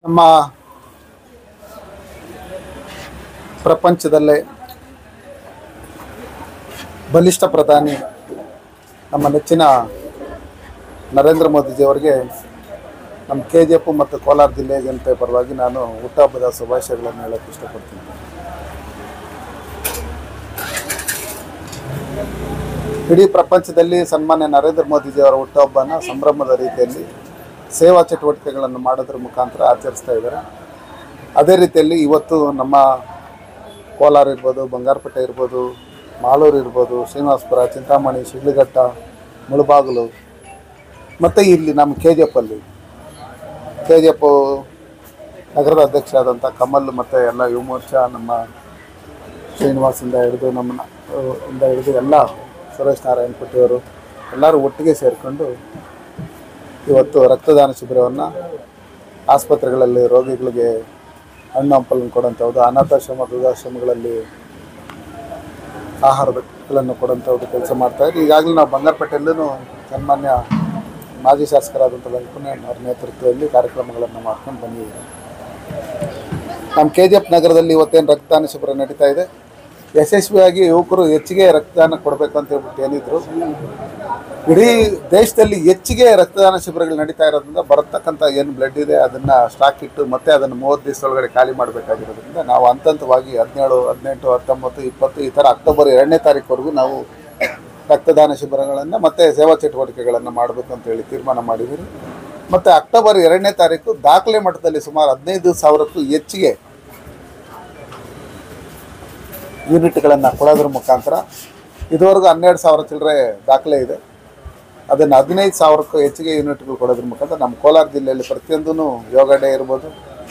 ನಮ್ಮ ಪ್ರಪಂಚದಲ್ಲೇ ಬಲಿಷ್ಠ ಪ್ರಧಾನಿ ನಮ್ಮ ನೆಚ್ಚಿನ ನರೇಂದ್ರ ಮೋದಿಜಿಯವರಿಗೆ ನಮ್ಮ ಕೆ ಜಿ ಎಫ್ ಮತ್ತು ಕೋಲಾರ ಜಿಲ್ಲೆಯ ಜನತೆ ಪರವಾಗಿ ನಾನು ಹುಟ್ಟುಹಬ್ಬದ ಶುಭಾಶಯಗಳನ್ನು ಹೇಳಕ್ಕೆ ಇಷ್ಟಪಡ್ತೀನಿ ಇಡೀ ಪ್ರಪಂಚದಲ್ಲಿ ಸನ್ಮಾನ್ಯ ನರೇಂದ್ರ ಮೋದಿಜಿಯವರ ಹುಟ್ಟುಹಬ್ಬನ ಸಂಭ್ರಮದ ರೀತಿಯಲ್ಲಿ ಸೇವಾ ಚಟುವಟಿಕೆಗಳನ್ನು ಮಾಡೋದ್ರ ಮುಖಾಂತರ ಆಚರಿಸ್ತಾ ಇದ್ದಾರೆ ಅದೇ ರೀತಿಯಲ್ಲಿ ಇವತ್ತು ನಮ್ಮ ಕೋಲಾರ ಇರ್ಬೋದು ಬಂಗಾರಪೇಟೆ ಇರ್ಬೋದು ಮಾಲೂರು ಇರ್ಬೋದು ಶ್ರೀನಿವಾಸಪುರ ಚಿಂತಾಮಣಿ ಶಿಡ್ಲಘಟ್ಟ ಮುಳಬಾಗಿಲು ಮತ್ತು ಇಲ್ಲಿ ನಮ್ಮ ಕೆ ಜಿ ಎಫಲ್ಲಿ ಕೆ ಜಿ ಎಫ್ ನಗರದ ಅಧ್ಯಕ್ಷ ಆದಂಥ ಕಮಲ್ ಮತ್ತು ಎಲ್ಲ ಯುವ ಮೋರ್ಚಾ ನಮ್ಮ ಶ್ರೀನಿವಾಸಿಂದ ಹಿಡಿದು ನಮ್ಮನ್ನ ಆ, ಇಂದ ಹಿಡಿದು ಎಲ್ಲ ಸುರೇಶ್ ನಾರಾಯಣ್ ಪುಟ್ಟಿಯವರು ಎಲ್ಲರೂ ಒಟ್ಟಿಗೆ ಸೇರಿಕೊಂಡು ಇವತ್ತು ರಕ್ತದಾನ ಶಿಬಿರವನ್ನು ಆಸ್ಪತ್ರೆಗಳಲ್ಲಿ ರೋಗಿಗಳಿಗೆ ಹಣ್ಣು ಹಂಪಲನ್ನು ಕೊಡೋಂಥದ್ದು ಅನಾಥಾಶ್ರಮ ವೃದ್ಧಾಶ್ರಮಗಳಲ್ಲಿ ಆಹಾರಗಳನ್ನು ಕೊಡೋಂಥದ್ದು ಕೆಲಸ ಮಾಡ್ತಾಯಿದ್ರು ಈಗಾಗಲೇ ನಾವು ಬಂಗಾರಪೇಟೆಯಲ್ಲೂ ಸನ್ಮಾನ್ಯ ಮಾಜಿ ಶಾಸಕರಾದಂಥ ವೆಂಕಟಣ್ಣ ಅವರ ನೇತೃತ್ವದಲ್ಲಿ ಕಾರ್ಯಕ್ರಮಗಳನ್ನು ಮಾಡ್ಕೊಂಡು ಬಂದಿದ್ದೀವಿ ನಮ್ಮ ಕೆ ಜಿ ಎಫ್ ನಗರದಲ್ಲಿ ಇವತ್ತೇನು ರಕ್ತದಾನ ಶಿಬಿರ ನಡೀತಾ ಇದೆ ಯಶಸ್ವಿಯಾಗಿ ಯುವಕರು ಹೆಚ್ಚಿಗೆ ರಕ್ತದಾನ ಕೊಡಬೇಕು ಅಂತ ಹೇಳ್ಬಿಟ್ಟು ಏನಿದ್ರು ಇಡೀ ದೇಶದಲ್ಲಿ ಹೆಚ್ಚಿಗೆ ರಕ್ತದಾನ ಶಿಬಿರಗಳು ನಡೀತಾ ಇರೋದ್ರಿಂದ ಬರತಕ್ಕಂಥ ಏನು ಬ್ಲಡ್ ಇದೆ ಅದನ್ನು ಸ್ಟಾಕ್ ಇಟ್ಟು ಮತ್ತೆ ಅದನ್ನು ಮೂವತ್ತು ದಿವಸದೊಳಗಡೆ ಖಾಲಿ ಮಾಡಬೇಕಾಗಿರೋದ್ರಿಂದ ನಾವು ಹಂತ ಹಂತವಾಗಿ ಹದಿನೇಳು ಹದಿನೆಂಟು ಹತ್ತೊಂಬತ್ತು ಇಪ್ಪತ್ತು ಈ ಥರ ಅಕ್ಟೋಬರ್ ಎರಡನೇ ತಾರೀಕುವರೆಗೂ ನಾವು ರಕ್ತದಾನ ಶಿಬಿರಗಳನ್ನು ಮತ್ತು ಸೇವಾ ಚಟುವಟಿಕೆಗಳನ್ನು ಮಾಡಬೇಕು ಅಂತ ಹೇಳಿ ತೀರ್ಮಾನ ಮಾಡಿದ್ದೀರಿ ಮತ್ತು ಅಕ್ಟೋಬರ್ ಎರಡನೇ ತಾರೀಕು ದಾಖಲೆ ಮಟ್ಟದಲ್ಲಿ ಸುಮಾರು ಹದಿನೈದು ಸಾವಿರಕ್ಕೂ ಹೆಚ್ಚಿಗೆ ಯೂನಿಟ್ಗಳನ್ನು ಕೊಡೋದ್ರ ಮುಖಾಂತರ ಇದುವರೆಗೂ ಹನ್ನೆರಡು ಸಾವಿರ ಚಿಲ್ಲರೆ ದಾಖಲೆ ಇದೆ ಅದನ್ನು ಹದಿನೈದು ಸಾವಿರಕ್ಕೂ ಹೆಚ್ಚಿಗೆ ಯೂನಿಟ್ಗಳು ಕೊಡೋದ್ರ ಮುಖಾಂತರ ನಮ್ಮ ಕೋಲಾರ ಜಿಲ್ಲೆಯಲ್ಲಿ ಪ್ರತಿಯೊಂದೂ ಯೋಗ ಡೇ ಇರ್ಬೋದು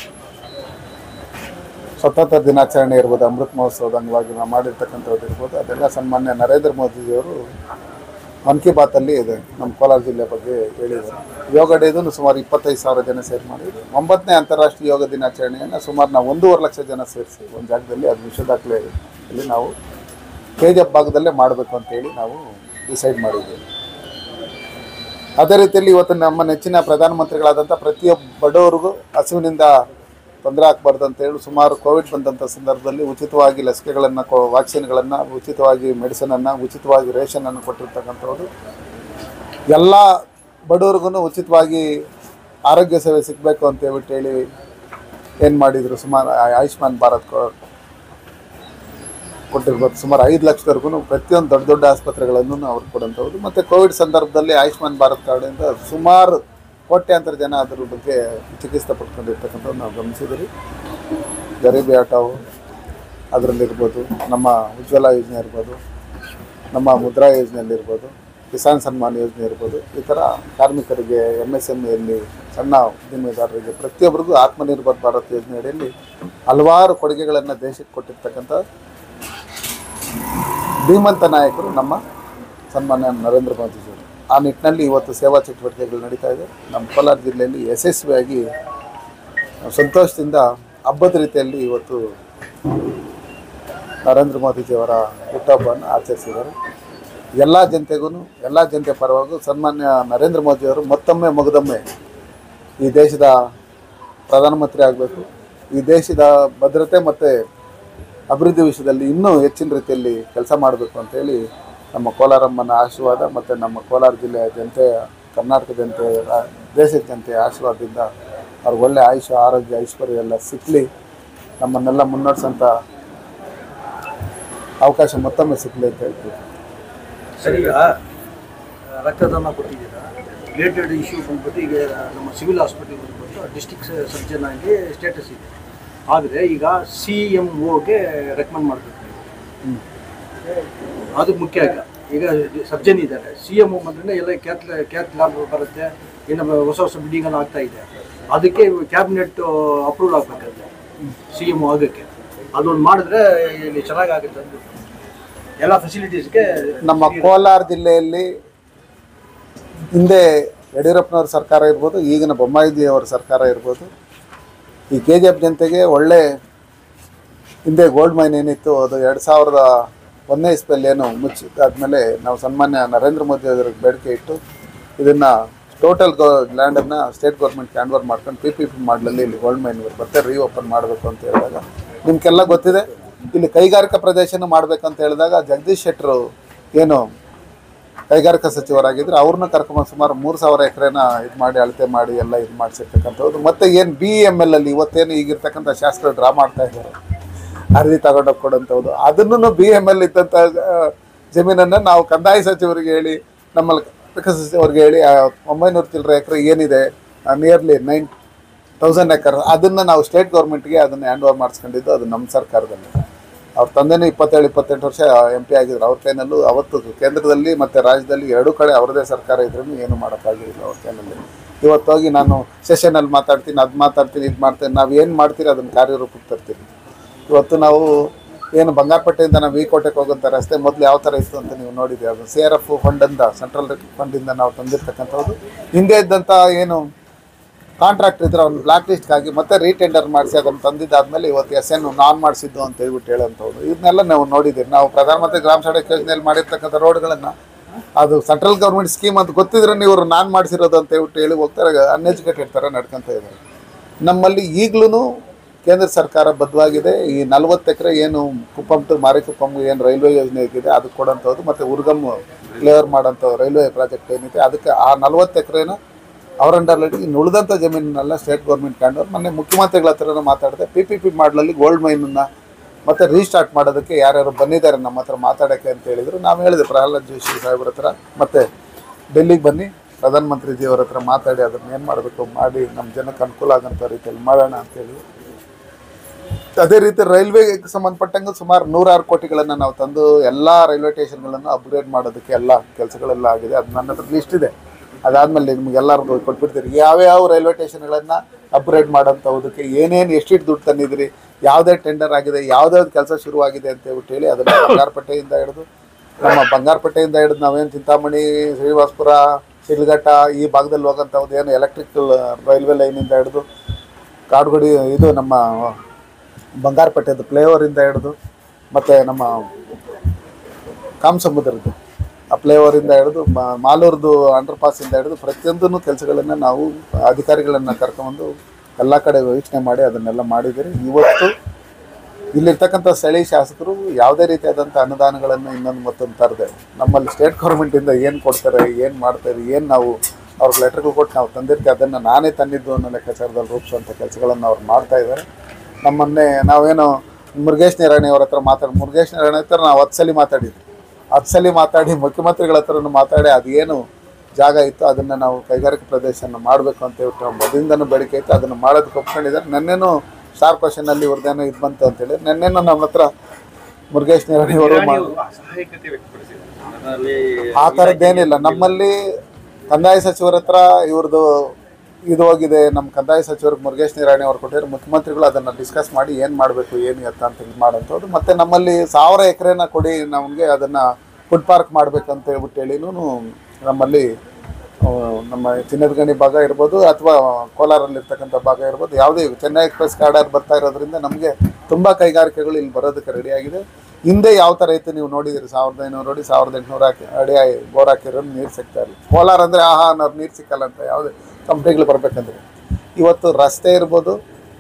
ಸ್ವತಂತ್ರ ದಿನಾಚರಣೆ ಇರ್ಬೋದು ಅಮೃತ ಮಹೋತ್ಸವದ ಅಂಗವಾಗಿ ನಾವು ಮಾಡಿರ್ತಕ್ಕಂಥದ್ದು ಇರ್ಬೋದು ಅದೆಲ್ಲ ಸನ್ಮಾನ್ಯ ನರೇಂದ್ರ ಮೋದಿಜಿಯವರು ಮನ್ ಕಿ ಬಾತಲ್ಲಿ ಇದೆ ನಮ್ಮ ಕೋಲಾರ ಜಿಲ್ಲೆ ಬಗ್ಗೆ ಹೇಳಿದ್ದಾರೆ ಯೋಗ ಡೇದೂ ಸುಮಾರು ಇಪ್ಪತ್ತೈದು ಸಾವಿರ ಜನ ಸೇರಿ ಮಾಡಿದ್ರು ಒಂಬತ್ತನೇ ಅಂತಾರಾಷ್ಟ್ರೀಯ ಯೋಗ ದಿನಾಚರಣೆಯನ್ನು ಸುಮಾರು ನಾವು ಒಂದೂವರೆ ಲಕ್ಷ ಜನ ಸೇರಿಸಿ ಒಂದು ಜಾಗದಲ್ಲಿ ಅದು ವಿಶ್ವ ದಾಖಲೆಯಲ್ಲಿ ನಾವು ಕೆ ಜಿ ಎಫ್ ಭಾಗದಲ್ಲೇ ಮಾಡಬೇಕು ಅಂತೇಳಿ ನಾವು ಡಿಸೈಡ್ ಮಾಡಿದ್ದೀವಿ ಅದೇ ರೀತಿಯಲ್ಲಿ ಇವತ್ತು ನಮ್ಮ ನೆಚ್ಚಿನ ಪ್ರಧಾನಮಂತ್ರಿಗಳಾದಂಥ ಪ್ರತಿಯೊಬ್ಬ ಬಡವರಿಗೂ ಹಸುವಿನಿಂದ ತೊಂದರೆ ಆಗಬಾರ್ದು ಅಂತೇಳಿ ಸುಮಾರು ಕೋವಿಡ್ ಬಂದಂಥ ಸಂದರ್ಭದಲ್ಲಿ ಉಚಿತವಾಗಿ ಲಸಿಕೆಗಳನ್ನು ಕೊ ವ್ಯಾಕ್ಸಿನ್ಗಳನ್ನು ಉಚಿತವಾಗಿ ಮೆಡಿಸನನ್ನು ಉಚಿತವಾಗಿ ರೇಷನನ್ನು ಕೊಟ್ಟಿರ್ತಕ್ಕಂಥದ್ದು ಎಲ್ಲ ಬಡವರಿಗೂ ಉಚಿತವಾಗಿ ಆರೋಗ್ಯ ಸೇವೆ ಸಿಗಬೇಕು ಅಂತ ಹೇಳ್ಬಿಟ್ಟು ಹೇಳಿ ಏನು ಮಾಡಿದರು ಸುಮಾರು ಆ- ಆಯುಷ್ಮಾನ್ ಭಾರತ್ ಕೊ- ಕೊಟ್ಟಿರ್ಬೋದು ಸುಮಾರು ಐದು ಲಕ್ಷದವರೆಗೂ ಪ್ರತಿಯೊಂದು ದೊಡ್ಡ ದೊಡ್ಡ ಆಸ್ಪತ್ರೆಗಳನ್ನು ಅವ್ರು ಕೊಡೋಂಥದ್ದು ಮತ್ತು ಕೋವಿಡ್ ಸಂದರ್ಭದಲ್ಲಿ ಆಯುಷ್ಮಾನ್ ಭಾರತ್ ಕಾರ್ಡಿಂದ ಸುಮಾರು ಕೋಟ್ಯಾಂತರ ಜನ ಅದರ ಬಗ್ಗೆ ಚಿಕಿತ್ಸೆ ಪಡ್ಕೊಂಡಿರ್ತಕ್ಕಂಥದ್ದು ನಾವು ಗಮನಿಸಿದ್ದೀರಿ ಗರೀಬಿ ಆಟವು ಅದರಲ್ಲಿರ್ಬೋದು ನಮ್ಮ ಉಜ್ವಲ ಯೋಜನೆ ಇರ್ಬೋದು ನಮ್ಮ ಮುದ್ರಾ ಯೋಜನೆಯಲ್ಲಿ ಇರ್ಬೋದು ಕಿಸಾನ್ ಸನ್ಮಾನ್ ಯೋಜನೆ ಇರ್ಬೋದು ಈ ಥರ ಕಾರ್ಮಿಕರಿಗೆ ಎಮ್ ಎಸ್ ಎಮ್ ಎಲ್ಲಿ ಸಣ್ಣ ಉದ್ದಿಮೆದಾರರಿಗೆ ಪ್ರತಿಯೊಬ್ಬರಿಗೂ ಆತ್ಮನಿರ್ಭರ್ ಭಾರತ್ ಯೋಜನೆ ಅಡಿಯಲ್ಲಿ ಹಲವಾರು ಕೊಡುಗೆಗಳನ್ನು ದೇಶಕ್ಕೆ ಕೊಟ್ಟಿರ್ತಕ್ಕಂಥ ಧೀಮಂತ ನಾಯಕರು ನಮ್ಮ ಸನ್ಮಾನ್ಯ ನರೇಂದ್ರ ಮೋದಿಜಿಯವರು ಆ ನಿಟ್ಟಿನಲ್ಲಿ ಇವತ್ತು ಸೇವಾ ಚಟುವಟಿಕೆಗಳು ನಡೀತಾ ಇದೆ ನಮ್ಮ ಕೋಲಾರ ಜಿಲ್ಲೆಯಲ್ಲಿ ಯಶಸ್ವಿಯಾಗಿ ಸಂತೋಷದಿಂದ ಹಬ್ಬದ ರೀತಿಯಲ್ಲಿ ಇವತ್ತು ನರೇಂದ್ರ ಮೋದಿಜಿಯವರ ಹುಟ್ಟುಹಬ್ಬವನ್ನು ಆಚರಿಸಿದ್ದಾರೆ ಎಲ್ಲ ಜನತೆಗೂ ಎಲ್ಲ ಜನತೆ ಪರವಾಗೂ ಸನ್ಮಾನ್ಯ ನರೇಂದ್ರ ಮೋದಿಯವರು ಮತ್ತೊಮ್ಮೆ ಮಗದೊಮ್ಮೆ ಈ ದೇಶದ ಪ್ರಧಾನಮಂತ್ರಿ ಆಗಬೇಕು ಈ ದೇಶದ ಭದ್ರತೆ ಮತ್ತು ಅಭಿವೃದ್ಧಿ ವಿಷಯದಲ್ಲಿ ಇನ್ನೂ ಹೆಚ್ಚಿನ ರೀತಿಯಲ್ಲಿ ಕೆಲಸ ಮಾಡಬೇಕು ಅಂತೇಳಿ ನಮ್ಮ ಕೋಲಾರಮ್ಮನ ಆಶೀರ್ವಾದ ಮತ್ತು ನಮ್ಮ ಕೋಲಾರ ಜಿಲ್ಲೆಯ ಜನತೆಯ ಕರ್ನಾಟಕ ಜನತೆ ರಾ- ದೇಶದ ಜನತೆಯ ಆಶೀರ್ವಾದದಿಂದ ಅವ್ರಿಗೆ ಒಳ್ಳೆ ಆಯುಷ ಆರೋಗ್ಯ ಐಶ್ವರ್ಯ ಎಲ್ಲ ಸಿಕ್ಕಲಿ ನಮ್ಮನ್ನೆಲ್ಲ ಮುನ್ನಡೆಸೋಂಥ ಅವಕಾಶ ಮತ್ತೊಮ್ಮೆ ಸಿಕ್ಕಲಿ ಅಂತ ಹೇಳ್ತೀವಿ ಸರಿ ಈಗ ರಕ್ತದಾನ ಕೊಟ್ಟಿದ್ದೀರಾ ರಿಲೇಟೆಡ್ ಇಶ್ಯೂ ಬಂದ್ಬಿಟ್ಟು ಈಗ ನಮ್ಮ ಸಿವಿಲ್ ಹಾಸ್ಪಿಟಲ್ ಬಂದ್ಬಿಟ್ಟು ಡಿಸ್ಟಿಕ್ ಸರ್ಜನ್ ಆಗಿ ಸ್ಟೇಟಸ್ ಇದೆ ಆದರೆ ಈಗ ಸಿ ಎಮ್ ಓಗೆ ರೆಕಮೆಂಡ್ ಮಾಡಬೇಕು ಅದು ಮುಖ್ಯ ಈಗ ಈಗ ಸರ್ಜನ್ ಇದ್ದಾರೆ ಸಿ ಎಮ್ ಓ ಬಂದ್ರೆ ಎಲ್ಲ ಕ್ಯಾತ್ ಕ್ಯಾತ್ ಲ್ಯಾಬ್ ಬರುತ್ತೆ ಇನ್ನು ಹೊಸ ಹೊಸ ಬಿಲ್ಡಿಂಗ್ ಎಲ್ಲ ಆಗ್ತಾ ಇದೆ ಅದಕ್ಕೆ ಕ್ಯಾಬಿನೆಟ್ ಅಪ್ರೂವಲ್ ಆಗಬೇಕಂತೆ ಸಿ ಎಮ್ ಆಗೋಕ್ಕೆ ಅದೊಂದು ಮಾಡಿದ್ರೆ ಇಲ್ಲಿ ಚೆನ್ನಾಗಾಗುತ್ತೆ ಅಂದ್ಬಿಟ್ಟು ಎಲ್ಲ ಫೆಸಿಲಿಟೀಸ್ಗೆ ನಮ್ಮ ಕೋಲಾರ ಜಿಲ್ಲೆಯಲ್ಲಿ ಹಿಂದೆ ಯಡಿಯೂರಪ್ಪನವ್ರ ಸರ್ಕಾರ ಇರ್ಬೋದು ಈಗಿನ ಬೊಮ್ಮಾಯಿಜಿ ಅವರ ಸರ್ಕಾರ ಇರ್ಬೋದು ಈ ಕೆ ಜಿ ಎಫ್ ಜನತೆಗೆ ಒಳ್ಳೆ ಹಿಂದೆ ಗೋಲ್ಡ್ ಮೈನ್ ಏನಿತ್ತು ಅದು ಎರಡು ಸಾವಿರದ ಒಂದನೇ ಇಸ್ಪಲ್ಲಿ ಏನು ಮುಚ್ಚಿದ್ದಾದ್ಮೇಲೆ ನಾವು ಸನ್ಮಾನ್ಯ ನರೇಂದ್ರ ಮೋದಿ ಅವರಿಗೆ ಬೇಡಿಕೆ ಇಟ್ಟು ಇದನ್ನು ಟೋಟಲ್ ಗೋ ಲ್ಯಾಂಡನ್ನು ಸ್ಟೇಟ್ ಗೌರ್ಮೆಂಟ್ ಹ್ಯಾಂಡ್ ಓವರ್ ಮಾಡ್ಕೊಂಡು ಪಿ ಪಿ ಪಿ ಮಾಡಲಲ್ಲಿ ಇಲ್ಲಿ ಗೋಲ್ಡ್ ಮೈನ್ ಮತ್ತೆ ರೀಓಪನ್ ಮಾಡಬೇಕು ಅಂತ ಹೇಳಿದಾಗ ನಿಮ್ಗೆಲ್ಲ ಗೊತ್ತಿದೆ ಇಲ್ಲಿ ಕೈಗಾರಿಕಾ ಪ್ರದೇಶನೂ ಮಾಡಬೇಕು ಅಂತ ಹೇಳಿದಾಗ ಜಗದೀಶ್ ಶೆಟ್ಟರು ಏನು ಕೈಗಾರಿಕಾ ಸಚಿವರಾಗಿದ್ದರು ಅವ್ರನ್ನ ಕರ್ಕೊಂಬಂದು ಸುಮಾರು ಮೂರು ಸಾವಿರ ಎಕರೆನ ಇದು ಮಾಡಿ ಅಳತೆ ಮಾಡಿ ಎಲ್ಲ ಇದು ಮಾಡಿಸಿರ್ತಕ್ಕಂಥದ್ದು ಮತ್ತು ಏನು ಬಿ ಎಮ್ ಎಲ್ ಅಲ್ಲಿ ಇವತ್ತೇನು ಈಗಿರ್ತಕ್ಕಂಥ ಶಾಸಕರು ಡ್ರಾ ಮಾಡ್ತಾ ಇದ್ದಾರೆ ಅರ್ಜಿ ತಗೊಂಡೋಗಿ ಕೊಡೋಂಥದ್ದು ಅದನ್ನು ಬಿ ಎಮ್ ಎಲ್ ಇದ್ದಂಥ ಆ, ಜಮೀನನ್ನು ನಾವು ಕಂದಾಯ ಸಚಿವರಿಗೆ ಹೇಳಿ ನಮ್ಮಲ್ಲಿ ಕೈಗಾರಿಕಾ ಸಚಿವರಿಗೆ ಹೇಳಿ ಆ, ಒಂಬೈನೂರು ಚಿಲ್ಲರೆ ಎಕರೆ ಏನಿದೆ ನಿಯರ್ಲಿ ನೈನ್ ತೌಸಂಡ್ ಎಕರ್ ಅದನ್ನು ನಾವು ಸ್ಟೇಟ್ ಗೌರ್ಮೆಂಟ್ಗೆ ಅದನ್ನು ಹ್ಯಾಂಡ್ ಓವರ್ ಮಾಡಿಸ್ಕೊಂಡಿದ್ದು ಅದು ನಮ್ಮ ಸರ್ಕಾರದಲ್ಲಿ ಅವ್ರ ತಂದೆನೂ ಇಪ್ಪತ್ತೇಳು ಇಪ್ಪತ್ತೆಂಟು ವರ್ಷ ಎಂ ಪಿ ಆಗಿದ್ರು ಅವ್ರ ಕೈನಲ್ಲೂ ಅವತ್ತು ಕೇಂದ್ರದಲ್ಲಿ ಮತ್ತು ರಾಜ್ಯದಲ್ಲಿ ಎರಡೂ ಕಡೆ ಅವ್ರದ್ದೇ ಸರ್ಕಾರ ಇದ್ರೂ ಏನು ಮಾಡೋಕ್ಕಾಗಿಲ್ಲ ಅವ್ರ ಕೈನಲ್ಲಿ ಇವತ್ತು ಹೋಗಿ ನಾನು ಸೆಷನಲ್ಲಿ ಮಾತಾಡ್ತೀನಿ ಅದು ಮಾತಾಡ್ತೀನಿ ಇದು ಮಾಡ್ತೀನಿ ನಾವು ಏನು ಮಾಡ್ತೀರಿ ಅದನ್ನು ಕಾರ್ಯರೂಪಕ್ಕೆ ತರ್ತೀನಿ ಇವತ್ತು ನಾವು ಏನು ಬಂಗಾರಪೇಟೆಯಿಂದ ನಾವು ಈ ಕೋಟೆಗೆ ಹೋಗೋಂಥ ರಸ್ತೆ ಮೊದಲು ಯಾವ ಥರ ಇತ್ತು ಅಂತ ನೀವು ನೋಡಿದ್ದೀವಿ ಅದು ಸಿ ಆರ್ ಎಫ್ ಫಂಡಿಂದ ಸೆಂಟ್ರಲ್ ಫಂಡಿಂದ ನಾವು ತಂದಿರ್ತಕ್ಕಂಥದ್ದು ಹಿಂದೆ ಇದ್ದಂಥ ಏನು ಕಾಂಟ್ರಾಕ್ಟ್ ಇದ್ರೆ ಅವ್ನು ಬ್ಲಾಕ್ ಲಿಸ್ಟ್ಗಾಗಿ ಮತ್ತೆ ರೀಟೆಂಡರ್ ಮಾಡಿಸಿ ಅದನ್ನು ತಂದಿದ್ದಾದ್ಮೇಲೆ ಇವತ್ತು ಎಸ್ ಎನ್ ನಾನ್ ಮಾಡಿಸಿದ್ದು ಅಂತ ಹೇಳ್ಬಿಟ್ಟು ಹೇಳೋಂಥವ್ರು ಇದನ್ನೆಲ್ಲ ನಾವು ನೋಡಿದ್ದೀವಿ ನಾವು ಪ್ರಧಾನಮಂತ್ರಿ ಗ್ರಾಮ ಸಡಕ್ ಯೋಜನೆಯಲ್ಲಿ ಮಾಡಿರ್ತಕ್ಕಂಥ ರೋಡ್ಗಳನ್ನು ಅದು ಸೆಂಟ್ರಲ್ ಗೌರ್ಮೆಂಟ್ ಸ್ಕೀಮ್ ಅಂತ ಗೊತ್ತಿದ್ರೆ ನೀವು ನಾನ್ ಮಾಡಿಸಿರೋದು ಅಂತ ಹೇಳ್ಬಿಟ್ಟು ಹೇಳಿ ಹೋಗ್ತಾರೆ ಅನ್ಎಜುಕೇಟೆಡ್ ಥರ ನಡ್ಕೊಂತ ಇದ್ದಾರೆ ನಮ್ಮಲ್ಲಿ ಈಗಲೂ ಕೇಂದ್ರ ಸರ್ಕಾರ ಬದ್ಧವಾಗಿದೆ ಈ ನಲ್ವತ್ತು ಎಕರೆ ಏನು ಕುಪ್ಪಂ ಟು ಮಾರಿಕುಪ್ಪಂಗೆ ಏನು ರೈಲ್ವೆ ಯೋಜನೆ ಇದೆ ಅದಕ್ಕೆ ಕೊಡೋಂಥದ್ದು ಮತ್ತು ಉರ್ಗಮ್ ಕ್ಲಿಯರ್ ಮಾಡೋಂಥ ರೈಲ್ವೆ ಪ್ರಾಜೆಕ್ಟ್ ಏನಿದೆ ಅದಕ್ಕೆ ಆ ನಲ್ವತ್ತು ಎಕರೆನ ಅವ್ರ ಅಂಡರ್ಲಿ ಇನ್ನು ಉಳಿದಂಥ ಜಮೀನನ್ನೆಲ್ಲ ಸ್ಟೇಟ್ ಗೌರ್ಮೆಂಟ್ ಕಂಡವ್ರು ಮೊನ್ನೆ ಮುಖ್ಯಮಂತ್ರಿಗಳ ಹತ್ರನೂ ಮಾತಾಡಿದೆ ಪಿ ಪಿ ಪಿ ಮಾಡಲಲ್ಲಿ ಗೋಲ್ಡ್ ಮೈನನ್ನು ಮತ್ತೆ ರೀಸ್ಟಾರ್ಟ್ ಮಾಡೋದಕ್ಕೆ ಯಾರ್ಯಾರು ಬಂದಿದ್ದಾರೆ ನಮ್ಮ ಹತ್ರ ಮಾತಾಡೋಕ್ಕೆ ಅಂತ ಹೇಳಿದ್ರು ನಾವು ಹೇಳಿದೆ ಪ್ರಹ್ಲಾದ್ ಜೋಶಿ ಸಾಹೇಬ್ರ ಹತ್ರ ಮತ್ತೆ ಡೆಲ್ಲಿಗೆ ಬನ್ನಿ ಪ್ರಧಾನಮಂತ್ರಿಜಿಯವರ ಹತ್ರ ಮಾತಾಡಿ ಅದನ್ನ ಏನು ಮಾಡಬೇಕು ಮಾಡಿ ನಮ್ಮ ಜನಕ್ಕೆ ಅನುಕೂಲ ಆಗೋಂಥ ರೀತಿಯಲ್ಲಿ ಮಾಡೋಣ ಅಂತೇಳಿ ಅದೇ ರೀತಿ ರೈಲ್ವೆಗೆ ಸಂಬಂಧಪಟ್ಟಂಗೆ ಸುಮಾರು ನೂರಾರು ಕೋಟಿಗಳನ್ನು ನಾವು ತಂದು ಎಲ್ಲ ರೈಲ್ವೆ ಸ್ಟೇಷನ್ಗಳನ್ನು ಅಪ್ಗ್ರೇಡ್ ಮಾಡೋದಕ್ಕೆ ಎಲ್ಲ ಕೆಲಸಗಳೆಲ್ಲ ಆಗಿದೆ ಅದು ನನ್ನ ಹತ್ರ ಲಿಸ್ಟ್ ಇದೆ ಅದಾದಮೇಲೆ ನಿಮ್ಗೆಲ್ಲರಿಗೂ ಕೊಟ್ಬಿಡ್ತೀರಿ ಯಾವ್ಯಾವ ರೈಲ್ವೆ ಸ್ಟೇಷನ್ಗಳನ್ನು ಅಪ್ಗ್ರೇಡ್ ಮಾಡೋಂಥವುದಕ್ಕೆ ಏನೇನು ಎಷ್ಟಿಟ್ಟು ದುಡ್ಡು ತಂದಿದ್ರಿ ಯಾವುದೇ ಟೆಂಡರ್ ಆಗಿದೆ ಯಾವುದ್ಯಾವ್ದು ಕೆಲಸ ಶುರುವಾಗಿದೆ ಅಂತ ಹೇಳ್ಬಿಟ್ಟು ಹೇಳಿ ಅದನ್ನು ಬಂಗಾರಪೇಟೆಯಿಂದ ಹಿಡಿದು ನಮ್ಮ ಬಂಗಾರಪೇಟೆಯಿಂದ ಹಿಡಿದು ನಾವೇನು ಚಿಂತಾಮಣಿ ಶ್ರೀನಿವಾಸಪುರ ಶಿಲ್ಘಟ್ಟ ಈ ಭಾಗದಲ್ಲಿ ಹೋಗೋಂಥದ್ದು ಏನು ಎಲೆಕ್ಟ್ರಿಕಲ್ ರೈಲ್ವೆ ಲೈನಿಂದ ಹಿಡಿದು ಕಾಡುಗಡಿ ಇದು ನಮ್ಮ ಬಂಗಾರಪೇಟೆದು ಫ್ಲೇವರಿಂದ ಹಿಡಿದು ಮತ್ತು ನಮ್ಮ ಕಾಮಸಮುದ್ರದ್ದು ಆ ಫ್ಲೇವರಿಂದ ಹಿಡಿದು ಮ- ಮಾಲೂರ್ದು ಅಂಡರ್ ಪಾಸಿಂದ ಹಿಡಿದು ಪ್ರತಿಯೊಂದೂ ಕೆಲಸಗಳನ್ನು ನಾವು ಅಧಿಕಾರಿಗಳನ್ನು ಕರ್ಕೊಂಬಂದು ಎಲ್ಲ ಕಡೆ ವೀಕ್ಷಣೆ ಮಾಡಿ ಅದನ್ನೆಲ್ಲ ಮಾಡಿದ್ದೀರಿ ಇವತ್ತು ಇಲ್ಲಿರ್ತಕ್ಕಂಥ ಸ್ಥಳೀಯ ಶಾಸಕರು ಯಾವುದೇ ರೀತಿಯಾದಂಥ ಅನುದಾನಗಳನ್ನು ಇನ್ನೊಂದು ಮತ್ತೊಂದು ತರದೆ ನಮ್ಮಲ್ಲಿ ಸ್ಟೇಟ್ ಗೌರ್ಮೆಂಟಿಂದ ಏನು ಕೊಡ್ತಾರೆ ಏನು ಮಾಡ್ತಾರೆ ಏನು ನಾವು ಅವ್ರಿಗೆ ಲೆಟರ್ಗಳು ಕೊಟ್ಟು ನಾವು ತಂದಿರ್ತೀವಿ ಅದನ್ನು ನಾನೇ ತಂದಿದ್ದು ಅನ್ನೋ ಲೆಕ್ಕಾಚಾರದಲ್ಲಿ ರೂಪಿಸುವಂಥ ಕೆಲಸಗಳನ್ನು ಅವ್ರು ಮಾಡ್ತಾ ಇದ್ದಾರೆ ನಮ್ಮನ್ನೇ ನಾವೇನು ಮುರುಗೇಶ್ ನಿರಾಣಿ ಅವ್ರ ಹತ್ರ ಮಾತಾಡಿ ಮುರುಗೇಶ್ ನಿರಾಣಿ ಹತ್ರ ನಾವು ಹತ್ತು ಸಲ ಮಾತಾಡಿದ್ವಿ ಹತ್ತು ಸಲ ಮಾತಾಡಿ ಮುಖ್ಯಮಂತ್ರಿಗಳ ಹತ್ರನೂ ಮಾತಾಡಿ ಅದೇನು ಜಾಗ ಇತ್ತು ಅದನ್ನು ನಾವು ಕೈಗಾರಿಕಾ ಪ್ರದೇಶನ ಮಾಡಬೇಕು ಅಂತ ಹೇಳ್ಬಿಟ್ಟು ಮೊದಲಿಂದನೂ ಬೇಡಿಕೆ ಇತ್ತು ಅದನ್ನು ಮಾಡೋದಕ್ಕೆ ಒಪ್ಕೊಂಡಿದ್ದಾರೆ ನೆನ್ನೆನೂ ಸ್ಟಾರ್ ಕ್ವಶನಲ್ಲಿ ಇವ್ರದ್ದೇನೋ ಇದು ಬಂತು ಅಂತೇಳಿ ನೆನ್ನೆನೂ ನಮ್ಮ ಹತ್ರ ಮುರುಗೇಶ್ ನಿರಾಣಿ ಅವರು ಮಾಡಿ ಸಹಾಯಕತೆ ವ್ಯಕ್ತಪಡಿಸಿದ್ದಾರೆ ಅದರಲ್ಲಿ ಆ ಥರದ್ದೇನಿಲ್ಲ ನಮ್ಮಲ್ಲಿ ಕಂದಾಯ ಸಚಿವರ ಹತ್ರ ಇವ್ರದ್ದು ಇದು ಹೋಗಿದೆ ನಮ್ಮ ಕಂದಾಯ ಸಚಿವರಿಗೆ ಮುರುಗೇಶ್ ನಿರಾಣಿ ಅವ್ರು ಕೊಟ್ಟಿದ್ರು ಮುಖ್ಯಮಂತ್ರಿಗಳು ಅದನ್ನು ಡಿಸ್ಕಸ್ ಮಾಡಿ ಏನು ಮಾಡಬೇಕು ಏನು ಎತ್ತ ಅಂತ ಇದು ಮಾಡೋಂಥದ್ದು ಮತ್ತು ನಮ್ಮಲ್ಲಿ ಸಾವಿರ ಎಕರೆನ ಕೊಡಿ ನಮಗೆ ಅದನ್ನು ಫುಡ್ ಪಾರ್ಕ್ ಮಾಡಬೇಕಂತ ಹೇಳ್ಬಿಟ್ಟು ಹೇಳಿನೂ ನಮ್ಮಲ್ಲಿ ಆ, ನಮ್ಮ ಚಿನ್ನದ ಗಣಿ ಭಾಗ ಇರ್ಬೋದು ಅಥವಾ ಕೋಲಾರಲ್ಲಿರ್ತಕ್ಕಂಥ ಭಾಗ ಇರ್ಬೋದು ಯಾವುದೇ ಚೆನ್ನೈ ಎಕ್ಸ್ಪ್ರೆಸ್ ಕಾಡರ್ ಬರ್ತಾ ಇರೋದ್ರಿಂದ ನಮಗೆ ತುಂಬ ಕೈಗಾರಿಕೆಗಳು ಇಲ್ಲಿ ಬರೋದಕ್ಕೆ ರೆಡಿಯಾಗಿದೆ ಹಿಂದೆ ಯಾವ ಥರ ಇತ್ತು ನೀವು ನೋಡಿದಿರಿ ಸಾವಿರದ ಐನೂರು ಅಡಿ ಸಾವಿರದ ಎಂಟುನೂರು ಹಾಕಿ ಅಡಿ ಬೋರ್ ಹಾಕಿರೋ ನೀರು ಸಿಗ್ತಾ ಇಲ್ಲ ಕೋಲಾರ ಅಂದರೆ ಆಹಾ ಅನ್ನೋರು ನೀರು ಸಿಕ್ಕಲ್ಲ ಅಂತ ಯಾವುದೇ ಕಂಪ್ನಿಗಳು ಬರಬೇಕಂದ್ರೆ ಇವತ್ತು ರಸ್ತೆ ಇರ್ಬೋದು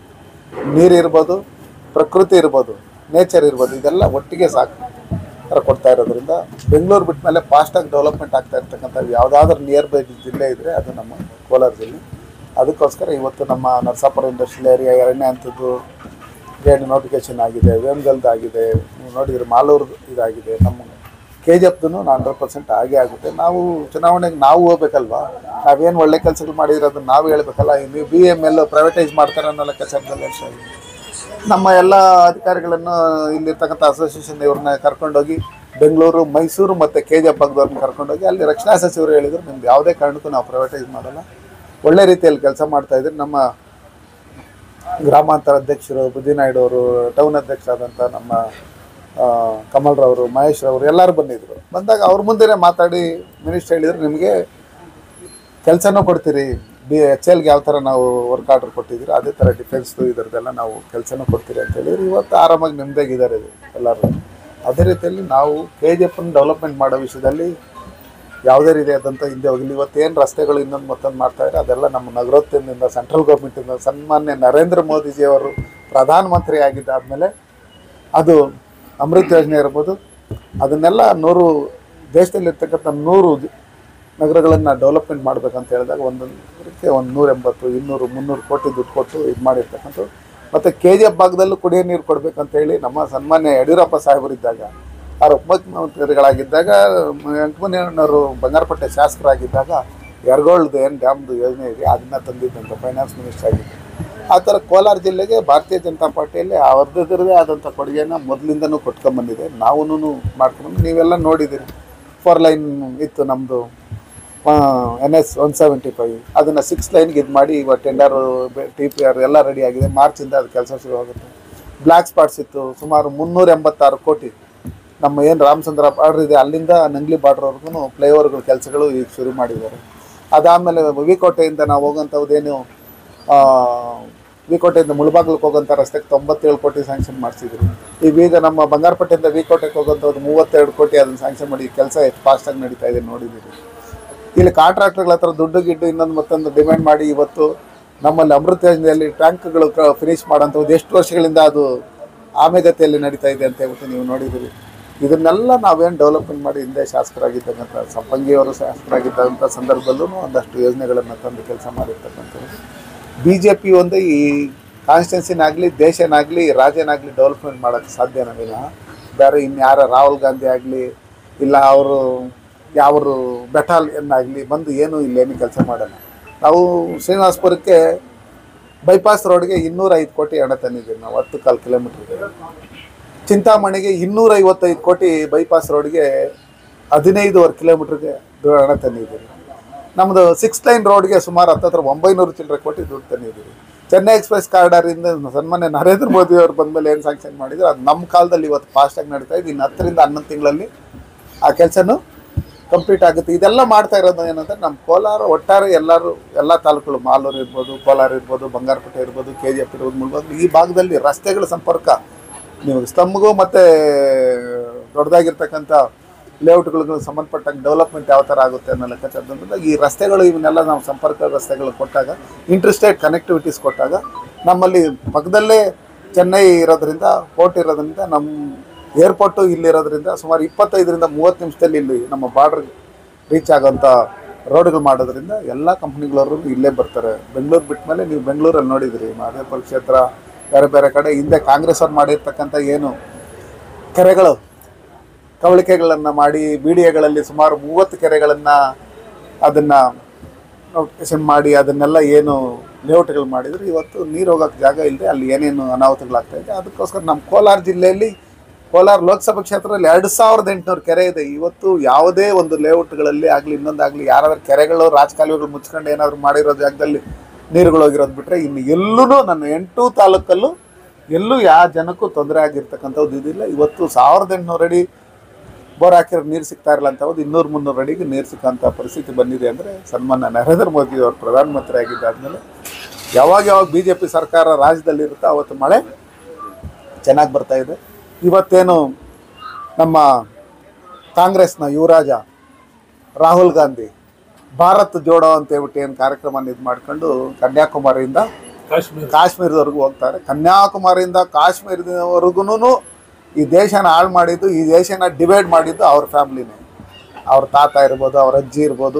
ನೀರು ಇರ್ಬೋದು ಪ್ರಕೃತಿ ಇರ್ಬೋದು ನೇಚರ್ ಇರ್ಬೋದು ಇದೆಲ್ಲ ಒಟ್ಟಿಗೆ ಸಾಕು ಥರ ಕೊಡ್ತಾ ಇರೋದ್ರಿಂದ ಬೆಂಗಳೂರು ಬಿಟ್ಟ ಮೇಲೆ ಫಾಸ್ಟಾಗಿ ಡೆವಲಪ್ಮೆಂಟ್ ಆಗ್ತಾ ಇರ್ತಕ್ಕಂಥ ಯಾವುದಾದ್ರೂ ನಿಯರ್ ಬೈ ಜಿಲ್ಲೆ ಇದ್ದರೆ ಅದು ನಮ್ಮ ಕೋಲಾರ ಜಿಲ್ಲೆ ಅದಕ್ಕೋಸ್ಕರ ಇವತ್ತು ನಮ್ಮ ನರಸಾಪುರ ಇಂಡಸ್ಟ್ರಿಯಲ್ ಏರಿಯಾ ಎರಡನೇ ಹಂತದ್ದು ಗೇಟ್ ನೋಟಿಫಿಕೇಶನ್ ಆಗಿದೆ ವೇಮ್ಗಲ್ದು ಆಗಿದೆ ನೀವು ನೋಡಿದ್ರೆ ಮಾಲೂರ್ದು ಇದಾಗಿದೆ ನಮ್ಮ ಕೆ ಜಿ ಎಫ್ದು ಹಂಡ್ರೆಡ್ ಪರ್ಸೆಂಟ್ ಆಗೇ ಆಗುತ್ತೆ ನಾವು ಚುನಾವಣೆಗೆ ನಾವು ಹೋಗ್ಬೇಕಲ್ವಾ ನಾವೇನು ಒಳ್ಳೆ ಕೆಲಸಗಳು ಮಾಡಿದ್ರೆ ಅದನ್ನು ನಾವು ಹೇಳ್ಬೇಕಲ್ಲ ನೀವು ಬಿ ಎಮ್ ಎಲ್ ಪ್ರೈವೇಟೈಸ್ ಮಾಡ್ತಾರೆ ಅನ್ನೋ ಲೆಕ್ಕಾಚಾರದಲ್ಲಿ ವರ್ಷ ಆಗಿದೆ ನಮ್ಮ ಎಲ್ಲ ಅಧಿಕಾರಿಗಳನ್ನು ಇಲ್ಲಿರ್ತಕ್ಕಂಥ ಅಸೋಸಿಯೇಷನ್ ಇವ್ರನ್ನ ಕರ್ಕೊಂಡೋಗಿ ಬೆಂಗಳೂರು ಮೈಸೂರು ಮತ್ತು ಕೆ ಜಿ ಎಫ್ ಭಾಗದವ್ರನ್ನ ಕರ್ಕೊಂಡೋಗಿ ಅಲ್ಲಿ ರಕ್ಷಣಾ ಸಚಿವರು ಹೇಳಿದ್ರು ನಿಮ್ದು ಯಾವುದೇ ಕಾರಣಕ್ಕೂ ನಾವು ಪ್ರೈವೇಟೈಸ್ ಮಾಡಲ್ಲ ಒಳ್ಳೆ ರೀತಿಯಲ್ಲಿ ಕೆಲಸ ಮಾಡ್ತಾ ಇದ್ದೀರಿ ನಮ್ಮ ಗ್ರಾಮಾಂತರ ಅಧ್ಯಕ್ಷರು ಬುದ್ದಿನಾಯ್ಡು ಅವರು ಟೌನ್ ಅಧ್ಯಕ್ಷರಾದಂಥ ನಮ್ಮ ಆ, ಕಮಲ್ ರವರು ಮಹೇಶ್ ರವರು ಎಲ್ಲರೂ ಬಂದಿದ್ದರು ಬಂದಾಗ ಅವ್ರ ಮುಂದೆನೇ ಮಾತಾಡಿ ಮಿನಿಸ್ಟರ್ ಹೇಳಿದ್ರು ನಿಮಗೆ ಕೆಲಸನೂ ಕೊಡ್ತೀರಿ ಬಿ ಎಚ್ ಎಲ್ಗೆ ಯಾವ ಥರ ನಾವು ವರ್ಕ್ ಆರ್ಡರ್ ಕೊಟ್ಟಿದ್ದೀರಿ ಅದೇ ಥರ ಡಿಫೆನ್ಸ್ದು ಇದರದ್ದೆಲ್ಲ ನಾವು ಕೆಲಸನೂ ಕೊಡ್ತೀರಿ ಅಂತ ಹೇಳಿದ್ರು ಇವತ್ತು ಆರಾಮಾಗಿ ನೆಮ್ಮದಿಯಾಗಿದ್ದಾರೆ ಎಲ್ಲರೂ ಅದೇ ರೀತಿಯಲ್ಲಿ ನಾವು ಕೆ ಜಿ ಎಫ್ನ ಡೆವಲಪ್ಮೆಂಟ್ ಮಾಡೋ ವಿಷಯದಲ್ಲಿ ಯಾವುದೇ ರೀತಿಯಾದಂಥ ಹಿಂದೆ ಹೋಗಲಿ ಇವತ್ತೇನು ರಸ್ತೆಗಳು ಇನ್ನೊಂದು ಮತ್ತೊಂದು ಮಾಡ್ತಾ ಇದ್ದಾರೆ ಅದೆಲ್ಲ ನಮ್ಮ ನಗರೋತ್ಯದಿಂದ ಸೆಂಟ್ರಲ್ ಗೌರ್ಮೆಂಟಿಂದ ಸನ್ಮಾನ್ಯ ನರೇಂದ್ರ ಮೋದಿಜಿಯವರು ಪ್ರಧಾನಮಂತ್ರಿ ಆಗಿದ್ದಾದಮೇಲೆ ಅದು ಅಮೃತ್ ಯೋಜನೆ ಇರ್ಬೋದು ಅದನ್ನೆಲ್ಲ ನೂರು ದೇಶದಲ್ಲಿರ್ತಕ್ಕಂಥ ನೂರು ನಗರಗಳನ್ನು ಡೆವಲಪ್ಮೆಂಟ್ ಮಾಡಬೇಕಂತ ಹೇಳಿದಾಗ ಒಂದೊಂದಕ್ಕೆ ಒಂದು ನೂರ ಎಂಬತ್ತು ಇನ್ನೂರು ಮುನ್ನೂರು ಕೋಟಿ ದುಡ್ಡು ಕೊಟ್ಟು ಇದು ಮಾಡಿರ್ತಕ್ಕಂಥದ್ದು ಮತ್ತು ಕೆ ಜಿ ಎಫ್ ಭಾಗದಲ್ಲೂ ಕುಡಿಯೋ ನೀರು ಕೊಡಬೇಕಂತ ಹೇಳಿ ನಮ್ಮ ಸನ್ಮಾನ್ಯ ಯಡಿಯೂರಪ್ಪ ಸಾಹೇಬರಿದ್ದಾಗ ಅವ್ರು ಉಪಮುಖ್ಯಮಂತ್ರಿಗಳಾಗಿದ್ದಾಗ ವೆಂಕಟಮಣಿಯಣ್ಣವರು ಬಂಗಾರಪೇಟೆ ಶಾಸಕರಾಗಿದ್ದಾಗ ಯರಗೋಳ್ದು ಏನು ಡ್ಯಾಮ್ದು ಯೋಜನೆ ಇದೆ ಅದನ್ನ ತಂದಿದ್ದಂಥ ಫೈನಾನ್ಸ್ ಮಿನಿಸ್ಟರ್ ಆಗಿದ್ದು ಆ ಥರ ಕೋಲಾರ ಜಿಲ್ಲೆಗೆ ಭಾರತೀಯ ಜನತಾ ಪಾರ್ಟಿಯಲ್ಲಿ ಅವ್ರದ್ದೇ ಆದಂಥ ಕೊಡುಗೆಯನ್ನು ಮೊದಲಿಂದನೂ ಕೊಟ್ಕೊಂಬಂದಿದೆ ನಾವೂ ಮಾಡ್ಕೊಂಡು ನೀವೆಲ್ಲ ನೋಡಿದ್ದೀರಿ ಫೋರ್ ಲೈನ್ ಇತ್ತು ನಮ್ಮದು N S one seventy five ಅದನ್ನು ಸಿಕ್ಸ್ ಲೈನ್ಗೆ ಇದು ಮಾಡಿ ಇವಾಗ ಟೆಂಡರು ಟಿ ಪಿ ಆರ್ ಎಲ್ಲ ರೆಡಿ ಆಗಿದೆ ಮಾರ್ಚಿಂದ ಅದು ಕೆಲಸ ಶುರು ಆಗುತ್ತೆ ಬ್ಲ್ಯಾಕ್ ಸ್ಪಾಟ್ಸ್ ಇತ್ತು ಸುಮಾರು ಮುನ್ನೂರ ಎಂಬತ್ತಾರು ಕೋಟಿ ನಮ್ಮ ಏನು ರಾಮಚಂದ್ರ ಬಾರ್ಡ್ರ್ ಇದೆ ಅಲ್ಲಿಂದ ನಂಗ್ಲಿ ಬಾರ್ಡ್ರ್ವರೆಗೂ ಫ್ಲೈಓವರ್ಗಳ ಕೆಲಸಗಳು ಈಗ ಶುರು ಮಾಡಿದ್ದಾರೆ ಅದಾದಮೇಲೆ ವಿಕೋಟೆಯಿಂದ ನಾವು ಹೋಗೋಂಥದ್ದೇನು ವಿಕೋಟೆಯಿಂದ ಮುಳಬಾಗ್ಲಕ್ಕೆ ಹೋಗೋಂಥ ರಸ್ತೆಗೆ ತೊಂಬತ್ತೇಳು ಕೋಟಿ ಸ್ಯಾಂಕ್ಷನ್ ಮಾಡಿಸಿದ್ರು ಈಗ ಈಗ ನಮ್ಮ ಬಂಗಾರಪೇಟೆಯಿಂದ ವಿಕೋಟೆಗೆ ಹೋಗೋಂಥದ್ದು ಮೂವತ್ತೆರಡು ಕೋಟಿ ಅದನ್ನು ಸ್ಯಾಂಕ್ಷನ್ ಮಾಡಿ ಕೆಲಸ ಎಷ್ಟು ಫಾಸ್ಟಾಗಿ ನಡೀತಾ ಇದೆ ನೋಡಿದ್ದೀರಿ ಇಲ್ಲಿ ಕಾಂಟ್ರಾಕ್ಟರ್ಗಳ ಹತ್ರ ದುಡ್ಡು ಗಿಡ್ಡು ಇನ್ನೊಂದು ಮತ್ತೊಂದು ಡಿಮ್ಯಾಂಡ್ ಮಾಡಿ ಇವತ್ತು ನಮ್ಮಲ್ಲಿ ಅಮೃತ ಯೋಜನೆಯಲ್ಲಿ ಟ್ಯಾಂಕ್ಗಳು ಫಿನಿಶ್ ಮಾಡೋಂಥದ್ದು ಎಷ್ಟು ವರ್ಷಗಳಿಂದ ಅದು ಆಮೆಗತಿಯಲ್ಲಿ ನಡೀತಾ ಇದೆ ಅಂತ ಹೇಳ್ಬಿಟ್ಟು ನೀವು ನೋಡಿದ್ದೀರಿ ಇದನ್ನೆಲ್ಲ ನಾವೇನು ಡೆವಲಪ್ಮೆಂಟ್ ಮಾಡಿ ಹಿಂದೆ ಶಾಸಕರಾಗಿರ್ತಕ್ಕಂಥ ಸಂಪಂಗಿಯವರು ಶಾಸಕರಾಗಿದ್ದಂಥ ಸಂದರ್ಭದಲ್ಲೂ ಒಂದಷ್ಟು ಯೋಜನೆಗಳನ್ನು ತಂದು ಕೆಲಸ ಮಾಡಿರ್ತಕ್ಕಂಥದ್ದು ಬಿ ಜೆ ಪಿ ಒಂದು ಈ ಕಾನ್ಸ್ಟಿಟ್ಯೂನ್ಸಿನಾಗಲಿ ದೇಶನಾಗಲಿ ರಾಜ್ಯನಾಗಲಿ ಡೆವಲಪ್ಮೆಂಟ್ ಮಾಡೋಕ್ಕೆ ಸಾಧ್ಯನ ವಿನಃ ಬೇರೆ ಇನ್ಯಾರ ರಾಹುಲ್ ಗಾಂಧಿ ಆಗಲಿ ಇಲ್ಲ ಅವರು ಯಾವರು ಬೆಟಾಲಿಯನ್ ಆಗಲಿ ಬಂದು ಏನೂ ಇಲ್ಲೇನು ಕೆಲಸ ಮಾಡಲ್ಲ ನಾವು ಶ್ರೀನಿವಾಸಪುರಕ್ಕೆ ಬೈಪಾಸ್ ರೋಡ್ಗೆ ಇನ್ನೂರೈದು ಕೋಟಿ ಹಣ ತಂದಿದ್ದೀವಿ ನಾವು ಹತ್ತು ಕಾಲು ಕಿಲೋಮೀಟ್ರಿಗೆ ಚಿಂತಾಮಣಿಗೆ ಇನ್ನೂರ ಐವತ್ತೈದು ಕೋಟಿ ಬೈಪಾಸ್ ರೋಡ್ಗೆ ಹದಿನೈದುವರೆ ಕಿಲೋಮೀಟ್ರಿಗೆ ಹಣ ತಂದಿದ್ದೀವಿ ನಮ್ಮದು ಸಿಕ್ಸ್ ಲೈನ್ ರೋಡ್ಗೆ ಸುಮಾರು ಹತ್ತತ್ರ ಒಂಬೈನೂರು ಚಿಲ್ಲರೆ ಕೋಟಿ ದುಡ್ಡು ತಂದಿದ್ದೀವಿ ಚೆನ್ನೈ ಎಕ್ಸ್ಪ್ರೆಸ್ ಕಾರಿಡಾರಿಂದ ಸನ್ಮಾನ್ಯ ನರೇಂದ್ರ ಮೋದಿ ಅವರು ಬಂದಮೇಲೆ ಏನು ಸ್ಯಾಂಕ್ಷನ್ ಮಾಡಿದ್ರು ಅದು ನಮ್ಮ ಕಾಲದಲ್ಲಿ ಇವತ್ತು ಫಾಸ್ಟಾಗಿ ನಡೀತಾ ಇದೆ ಇನ್ನು ಹತ್ತರಿಂದ ಹನ್ನೊಂದು ತಿಂಗಳಲ್ಲಿ ಆ ಕೆಲಸನೂ ಕಂಪ್ಲೀಟ್ ಆಗುತ್ತೆ ಇದೆಲ್ಲ ಮಾಡ್ತಾ ಇರೋದು ಏನಂದ್ರೆ ನಮ್ಮ ಕೋಲಾರ ಒಟ್ಟಾರೆ ಎಲ್ಲರೂ ಎಲ್ಲ ತಾಲೂಕುಗಳು ಮಾಲೂರು ಇರ್ಬೋದು ಕೋಲಾರ ಇರ್ಬೋದು ಬಂಗಾರಪೇಟೆ ಇರ್ಬೋದು ಕೆ ಜಿ ಎಫ್ ಇರ್ಬೋದು ಮುಳ್ಬಾಗ್ಲು ಈ ಭಾಗದಲ್ಲಿ ರಸ್ತೆಗಳ ಸಂಪರ್ಕ ನೀವು ಸ್ತಂಭಗೂ ಮತ್ತು ದೊಡ್ಡದಾಗಿರ್ತಕ್ಕಂಥ ಲೇಔಟ್ಗಳಿಗೆ ಸಂಬಂಧಪಟ್ಟಂಗೆ ಡೆವಲಪ್ಮೆಂಟ್ ಯಾವ ಥರ ಆಗುತ್ತೆ ಅನ್ನೋ ಲೆಕ್ಕಾಚಾರದಿಂದ ಈ ರಸ್ತೆಗಳು ಇವನ್ನೆಲ್ಲ ನಾವು ಸಂಪರ್ಕ ರಸ್ತೆಗಳು ಕೊಟ್ಟಾಗ ಇಂಟರ್ಸ್ಟೇಟ್ ಕನೆಕ್ಟಿವಿಟೀಸ್ ಕೊಟ್ಟಾಗ ನಮ್ಮಲ್ಲಿ ಪಕ್ಕದಲ್ಲೇ ಚೆನ್ನೈ ಇರೋದ್ರಿಂದ ಪೋರ್ಟ್ ಇರೋದ್ರಿಂದ ನಮ್ಮ ಏರ್ಪೋರ್ಟು ಇಲ್ಲಿರೋದ್ರಿಂದ ಸುಮಾರು ಇಪ್ಪತ್ತೈದರಿಂದ ಮೂವತ್ತು ನಿಮಿಷದಲ್ಲಿ ಇಲ್ಲಿ ನಮ್ಮ ಬಾರ್ಡ್ರ್ ರೀಚ್ ಆಗೋಂಥ ರೋಡ್ಗಳು ಮಾಡೋದ್ರಿಂದ ಎಲ್ಲ ಕಂಪ್ನಿಗಳವರು ಇಲ್ಲೇ ಬರ್ತಾರೆ ಬೆಂಗಳೂರು ಬಿಟ್ಟ ಮೇಲೆ ನೀವು ಬೆಂಗಳೂರಲ್ಲಿ ನೋಡಿದಿರಿ ಮಹದೇವಪುರ ಕ್ಷೇತ್ರ ಬೇರೆ ಬೇರೆ ಕಡೆ ಹಿಂದೆ ಕಾಂಗ್ರೆಸ್ ಅವ್ರು ಮಾಡಿರ್ತಕ್ಕಂಥ ಏನು ಕೆರೆಗಳು ಕವಳಿಕೆಗಳನ್ನು ಮಾಡಿ ಬಿ ಡಿ ಎಗಳಲ್ಲಿ ಸುಮಾರು ಮೂವತ್ತು ಕೆರೆಗಳನ್ನು ಅದನ್ನು ನೋಟಿಫಿಕೇಶನ್ ಮಾಡಿ ಅದನ್ನೆಲ್ಲ ಏನು ಲೇಔಟ್ಗಳು ಮಾಡಿದ್ರು ಇವತ್ತು ನೀರು ಹೋಗೋಕ್ಕೆ ಜಾಗ ಇಲ್ಲದೆ ಅಲ್ಲಿ ಏನೇನು ಅನಾಹುತಗಳಾಗ್ತಾ ಇದೆ ಅದಕ್ಕೋಸ್ಕರ ನಮ್ಮ ಕೋಲಾರ ಜಿಲ್ಲೆಯಲ್ಲಿ ಕೋಲಾರ ಲೋಕಸಭಾ ಕ್ಷೇತ್ರದಲ್ಲಿ ಎರಡು ಸಾವಿರದ ಎಂಟುನೂರು ಕೆರೆ ಇದೆ ಇವತ್ತು ಯಾವುದೇ ಒಂದು ಲೇಔಟ್ಗಳಲ್ಲಿ ಆಗಲಿ ಇನ್ನೊಂದಾಗಲಿ ಯಾರಾದ್ರೂ ಕೆರೆಗಳು ರಾಜಕಾಲುವೆಗಳು ಮುಚ್ಕೊಂಡು ಏನಾದರೂ ಮಾಡಿರೋ ಜಾಗದಲ್ಲಿ ನೀರುಗಳು ಹೋಗಿರೋದು ಬಿಟ್ಟರೆ ಇನ್ನು ಎಲ್ಲೂ ನನ್ನ ಎಂಟು ತಾಲೂಕಲ್ಲೂ ಎಲ್ಲೂ ಯಾವ ಜನಕ್ಕೂ ತೊಂದರೆ ಆಗಿರ್ತಕ್ಕಂಥದ್ದು ಇದಿಲ್ಲ ಇವತ್ತು ಸಾವಿರದ ಎಂಟುನೂರು ಅಡಿ ಬೋರ್ ಹಾಕಿರೋ ನೀರು ಸಿಗ್ತಾ ಇರಲ್ಲ ಅಂತ ಹೋದ್ ಇನ್ನೂರು ಮುನ್ನೂರು ಅಡಿಗೆ ನೀರು ಸಿಕ್ಕಂಥ ಪರಿಸ್ಥಿತಿ ಬಂದಿದೆ ಅಂದರೆ ಸನ್ಮಾನ್ಯ ನರೇಂದ್ರ ಮೋದಿ ಅವರು ಪ್ರಧಾನಮಂತ್ರಿ ಆಗಿದ್ದಾದಮೇಲೆ ಯಾವಾಗ ಯಾವಾಗ ಬಿ ಜೆ ಪಿ ಸರ್ಕಾರ ರಾಜ್ಯದಲ್ಲಿ ಇರುತ್ತೋ ಅವತ್ತು ಮಳೆ ಚೆನ್ನಾಗಿ ಬರ್ತಾ ಇದೆ ಇವತ್ತೇನು ನಮ್ಮ ಕಾಂಗ್ರೆಸ್ನ ಯುವರಾಜ ರಾಹುಲ್ ಗಾಂಧಿ ಭಾರತ್ ಜೋಡೋ ಅಂತ ಹೇಳ್ಬಿಟ್ಟು ಏನು ಕಾರ್ಯಕ್ರಮ ಇದು ಮಾಡ್ಕೊಂಡು ಕನ್ಯಾಕುಮಾರಿಯಿಂದ ಕಾಶ್ಮೀರದವರೆಗೂ ಹೋಗ್ತಾರೆ ಕನ್ಯಾಕುಮಾರಿಯಿಂದ ಕಾಶ್ಮೀರದವರೆಗೂ ಈ ದೇಶನ ಹಾಳು ಮಾಡಿದ್ದು ಈ ದೇಶನ ಡಿವೈಡ್ ಮಾಡಿದ್ದು ಅವ್ರ ಫ್ಯಾಮ್ಲಿನೇ ಅವ್ರ ತಾತ ಇರ್ಬೋದು ಅವ್ರ ಅಜ್ಜಿ ಇರ್ಬೋದು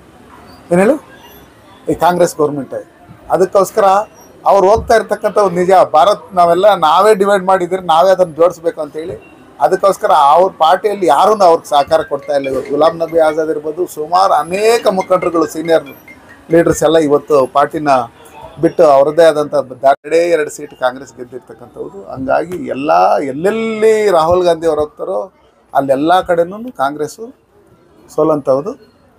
ಏನು ಹೇಳಿ ಈ ಕಾಂಗ್ರೆಸ್ ಗೌರ್ಮೆಂಟೇ ಅದಕ್ಕೋಸ್ಕರ ಅವ್ರು ಹೋಗ್ತಾ ಇರ್ತಕ್ಕಂಥ ಒಂದು ನಿಜ ಭಾರತ್ ನಾವೆಲ್ಲ ನಾವೇ ಡಿವೈಡ್ ಮಾಡಿದ್ರೆ ನಾವೇ ಅದನ್ನು ಜೋಡಿಸ್ಬೇಕು ಅಂತೇಳಿ ಅದಕ್ಕೋಸ್ಕರ ಅವ್ರ ಪಾರ್ಟಿಯಲ್ಲಿ ಯಾರೂ ಅವ್ರಿಗೆ ಸಹಕಾರ ಕೊಡ್ತಾ ಇಲ್ಲ ಇವತ್ತು ಗುಲಾಂ ನಬಿ ಆಜಾದ್ ಇರ್ಬೋದು ಸುಮಾರು ಅನೇಕ ಮುಖಂಡರುಗಳು ಸೀನಿಯರ್ ಲೀಡರ್ಸ್ ಎಲ್ಲ ಇವತ್ತು ಪಾರ್ಟಿನ ಬಿಟ್ಟು ಅವರದ್ದೇ ಆದಂಥ ಎರಡೇ ಎರಡು ಸೀಟ್ ಕಾಂಗ್ರೆಸ್ ಗೆದ್ದಿರ್ತಕ್ಕಂಥದ್ದು ಹಂಗಾಗಿ ಎಲ್ಲ ಎಲ್ಲೆಲ್ಲಿ ರಾಹುಲ್ ಗಾಂಧಿ ಅವ್ರು ಹೋಗ್ತಾರೋ ಅಲ್ಲೆಲ್ಲ ಕಡೆನೂ ಕಾಂಗ್ರೆಸ್ಸು ಸೋಲಂಥದ್ದು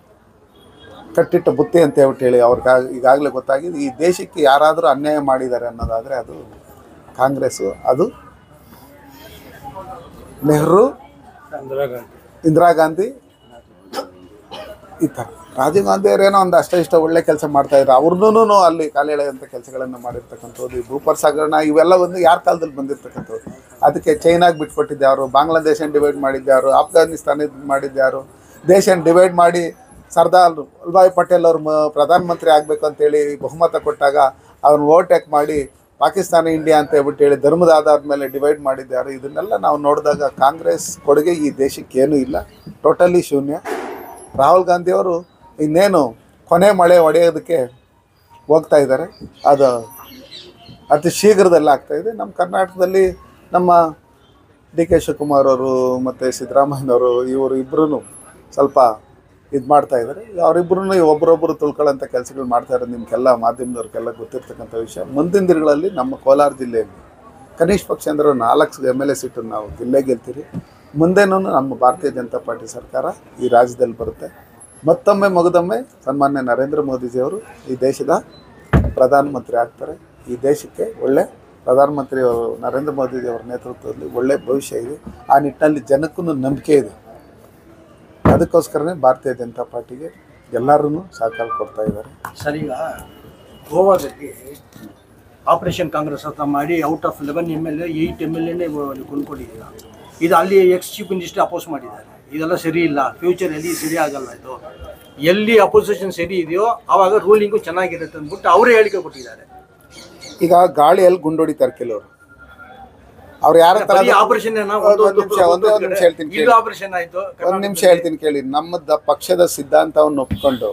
ಕಟ್ಟಿಟ್ಟ ಬುತ್ತಿ ಅಂತ ಹೇಳ್ಬಿಟ್ಟು ಹೇಳಿ ಅವ್ರಿಗೆ ಈಗಾಗಲೇ ಗೊತ್ತಾಗಿದೆ ಈ ದೇಶಕ್ಕೆ ಯಾರಾದರೂ ಅನ್ಯಾಯ ಮಾಡಿದ್ದಾರೆ ಅನ್ನೋದಾದರೆ ಅದು ಕಾಂಗ್ರೆಸ್ಸು ಅದು ನೆಹರು ಇಂದಿರಾ ಗಾಂಧಿ ಈ ಥರ ರಾಜೀವ್ ಗಾಂಧಿ ಅವರೇನೋ ಒಂದು ಅಷ್ಟ ಇಷ್ಟ ಒಳ್ಳೆ ಕೆಲಸ ಮಾಡ್ತಾ ಇದ್ರು ಅವ್ರನ್ನೂ ಅಲ್ಲಿ ಕಾಲೆಳೆಯುವಂಥ ಕೆಲಸಗಳನ್ನು ಮಾಡಿರ್ತಕ್ಕಂಥದ್ದು ಈ ಭೂಪರ್ ಸಾಗರಣ ಇವೆಲ್ಲ ಒಂದು ಯಾರ ಕಾಲದಲ್ಲಿ ಬಂದಿರ್ತಕ್ಕಂಥದ್ದು ಅದಕ್ಕೆ ಚೈನಾಗೆ ಬಿಟ್ಕೊಟ್ಟಿದ್ದೆ ಯಾರು ಬಾಂಗ್ಲಾದೇಶನ ಡಿವೈಡ್ ಮಾಡಿದ್ದೆ ಯಾರು ಆಫ್ಘಾನಿಸ್ತಾನ ಮಾಡಿದ್ದೆ ಯಾರು ದೇಶನ ಡಿವೈಡ್ ಮಾಡಿ ಸರ್ದಾರ್ ವಲ್ಲಭಾಯ್ ಪಟೇಲ್ ಅವರು ಮ ಪ್ರಧಾನಮಂತ್ರಿ ಆಗಬೇಕು ಅಂತೇಳಿ ಬಹುಮತ ಕೊಟ್ಟಾಗ ಅವ್ರನ್ನ ಓವರ್ಟೇಕ್ ಮಾಡಿ ಪಾಕಿಸ್ತಾನ ಇಂಡಿಯಾ ಅಂತ ಹೇಳ್ಬಿಟ್ಟು ಹೇಳಿ ಧರ್ಮದ ಆಧಾರದ ಮೇಲೆ ಡಿವೈಡ್ ಮಾಡಿದ್ದಾರೆ ಇದನ್ನೆಲ್ಲ ನಾವು ನೋಡಿದಾಗ ಕಾಂಗ್ರೆಸ್ ಕೊಡುಗೆ ಈ ದೇಶಕ್ಕೆ ಏನೂ ಇಲ್ಲ ಟೋಟಲಿ ಶೂನ್ಯ ರಾಹುಲ್ ಗಾಂಧಿಯವರು ಇನ್ನೇನು ಕೊನೆ ಮಳೆ ಹೊಡೆಯೋದಕ್ಕೆ ಹೋಗ್ತಾ ಇದ್ದಾರೆ ಅದು ಅತಿ ಶೀಘ್ರದಲ್ಲಿ ಆಗ್ತಾ ಇದೆ ನಮ್ಮ ಕರ್ನಾಟಕದಲ್ಲಿ ನಮ್ಮ ಡಿ ಕೆ ಶಿವಕುಮಾರ್ ಅವರು ಮತ್ತು ಸಿದ್ದರಾಮಯ್ಯನವರು ಇವರು ಇಬ್ಬರೂ ಸ್ವಲ್ಪ ಇದು ಮಾಡ್ತಾ ಇದ್ದಾರೆ ಅವರಿಬ್ಬರೂ ಒಬ್ಬರೊಬ್ಬರು ತುಳ್ಕೊಳ್ಳೋಂಥ ಕೆಲಸಗಳು ಮಾಡ್ತಾ ಇರೋದು ನಿಮಗೆಲ್ಲ ಮಾಧ್ಯಮದವ್ರಿಗೆಲ್ಲ ಗೊತ್ತಿರ್ತಕ್ಕಂಥ ವಿಷಯ ಮುಂದಿನ ದಿನಗಳಲ್ಲಿ ನಮ್ಮ ಕೋಲಾರ ಜಿಲ್ಲೆಯಲ್ಲಿ ಕನಿಷ್ಠ ಪಕ್ಷ ಅಂದ್ರೆ ಒಂದು ನಾಲ್ಕು ಎಮ್ ಎಲ್ ಎ ಸೀಟನ್ನು ನಾವು ಗೆಲ್ಲೇ ಗೆಲ್ತೀರಿ ಮುಂದೇನೂ ನಮ್ಮ ಭಾರತೀಯ ಜನತಾ ಪಾರ್ಟಿ ಸರ್ಕಾರ ಈ ರಾಜ್ಯದಲ್ಲಿ ಬರುತ್ತೆ ಮತ್ತೊಮ್ಮೆ ಮಗದೊಮ್ಮೆ ಸನ್ಮಾನ್ಯ ನರೇಂದ್ರ ಮೋದಿಜಿಯವರು ಈ ದೇಶದ ಪ್ರಧಾನಮಂತ್ರಿ ಆಗ್ತಾರೆ ಈ ದೇಶಕ್ಕೆ ಒಳ್ಳೆ ಪ್ರಧಾನಮಂತ್ರಿ ಅವರು ನರೇಂದ್ರ ಮೋದಿಜಿಯವರ ನೇತೃತ್ವದಲ್ಲಿ ಒಳ್ಳೆ ಭವಿಷ್ಯ ಇದೆ ಆ ನಿಟ್ಟಿನಲ್ಲಿ ಜನಕ್ಕೂ ನಂಬಿಕೆ ಇದೆ ಅದಕ್ಕೋಸ್ಕರನೇ ಭಾರತೀಯ ಜನತಾ ಪಾರ್ಟಿಗೆ ಎಲ್ಲರೂ ಸಹಕಾರ ಕೊಡ್ತಾ ಇದ್ದಾರೆ ಸರ್ ಈಗ ಗೋವಾದಲ್ಲಿ ಆಪರೇಷನ್ ಕಾಂಗ್ರೆಸ್ ಅಂತ ಮಾಡಿ out of eleven M L A eight M L ಎನೇ ಕೊಂಡ್ಕೊಂಡಿದ್ದೀರ ಇದು ಅಲ್ಲಿ ಎಕ್ಸ್ ಚೀಫ್ ಮಿನಿಸ್ಟರ್ ಅಪೋಸ್ ಮಾಡಿದ್ದಾರೆ ಇದೆಲ್ಲ ಸರಿ ಇಲ್ಲ ಫ್ಯೂಚರಲ್ಲಿ ಸರಿ ಆಗಲ್ಲ ಇದು ಎಲ್ಲಿ ಅಪೋಸಿಷನ್ ಸರಿ ಇದೆಯೋ ಆವಾಗ ರೂಲಿಂಗು ಚೆನ್ನಾಗಿರುತ್ತೆ ಅಂದ್ಬಿಟ್ಟು ಅವರೇ ಹೇಳಿಕೆ ಕೊಟ್ಟಿದ್ದಾರೆ ಈಗ ಗಾಳಿಯಲ್ಲಿ ಗುಂಡೊಡಿತಾರೆ ಕೆಲವರು ಅವ್ರು ಯಾರ ತರ ಬರೀ ಆಪರೇಷನ್ ಒಂದು ನಿಮಿಷ ಒಂದೇ ಒಂದು ನಿಮಿಷ ಹೇಳ್ತೀನಿ ಇದು ಕೇಳಿ ಆಪರೇಷನ್ ಆಯ್ತು ಒಂದು ನಿಮಿಷ ಹೇಳ್ತೀನಿ ಕೇಳಿ ನಮ್ಮದ ಪಕ್ಷದ ಸಿದ್ಧಾಂತವನ್ನು ಒಪ್ಕೊಂಡು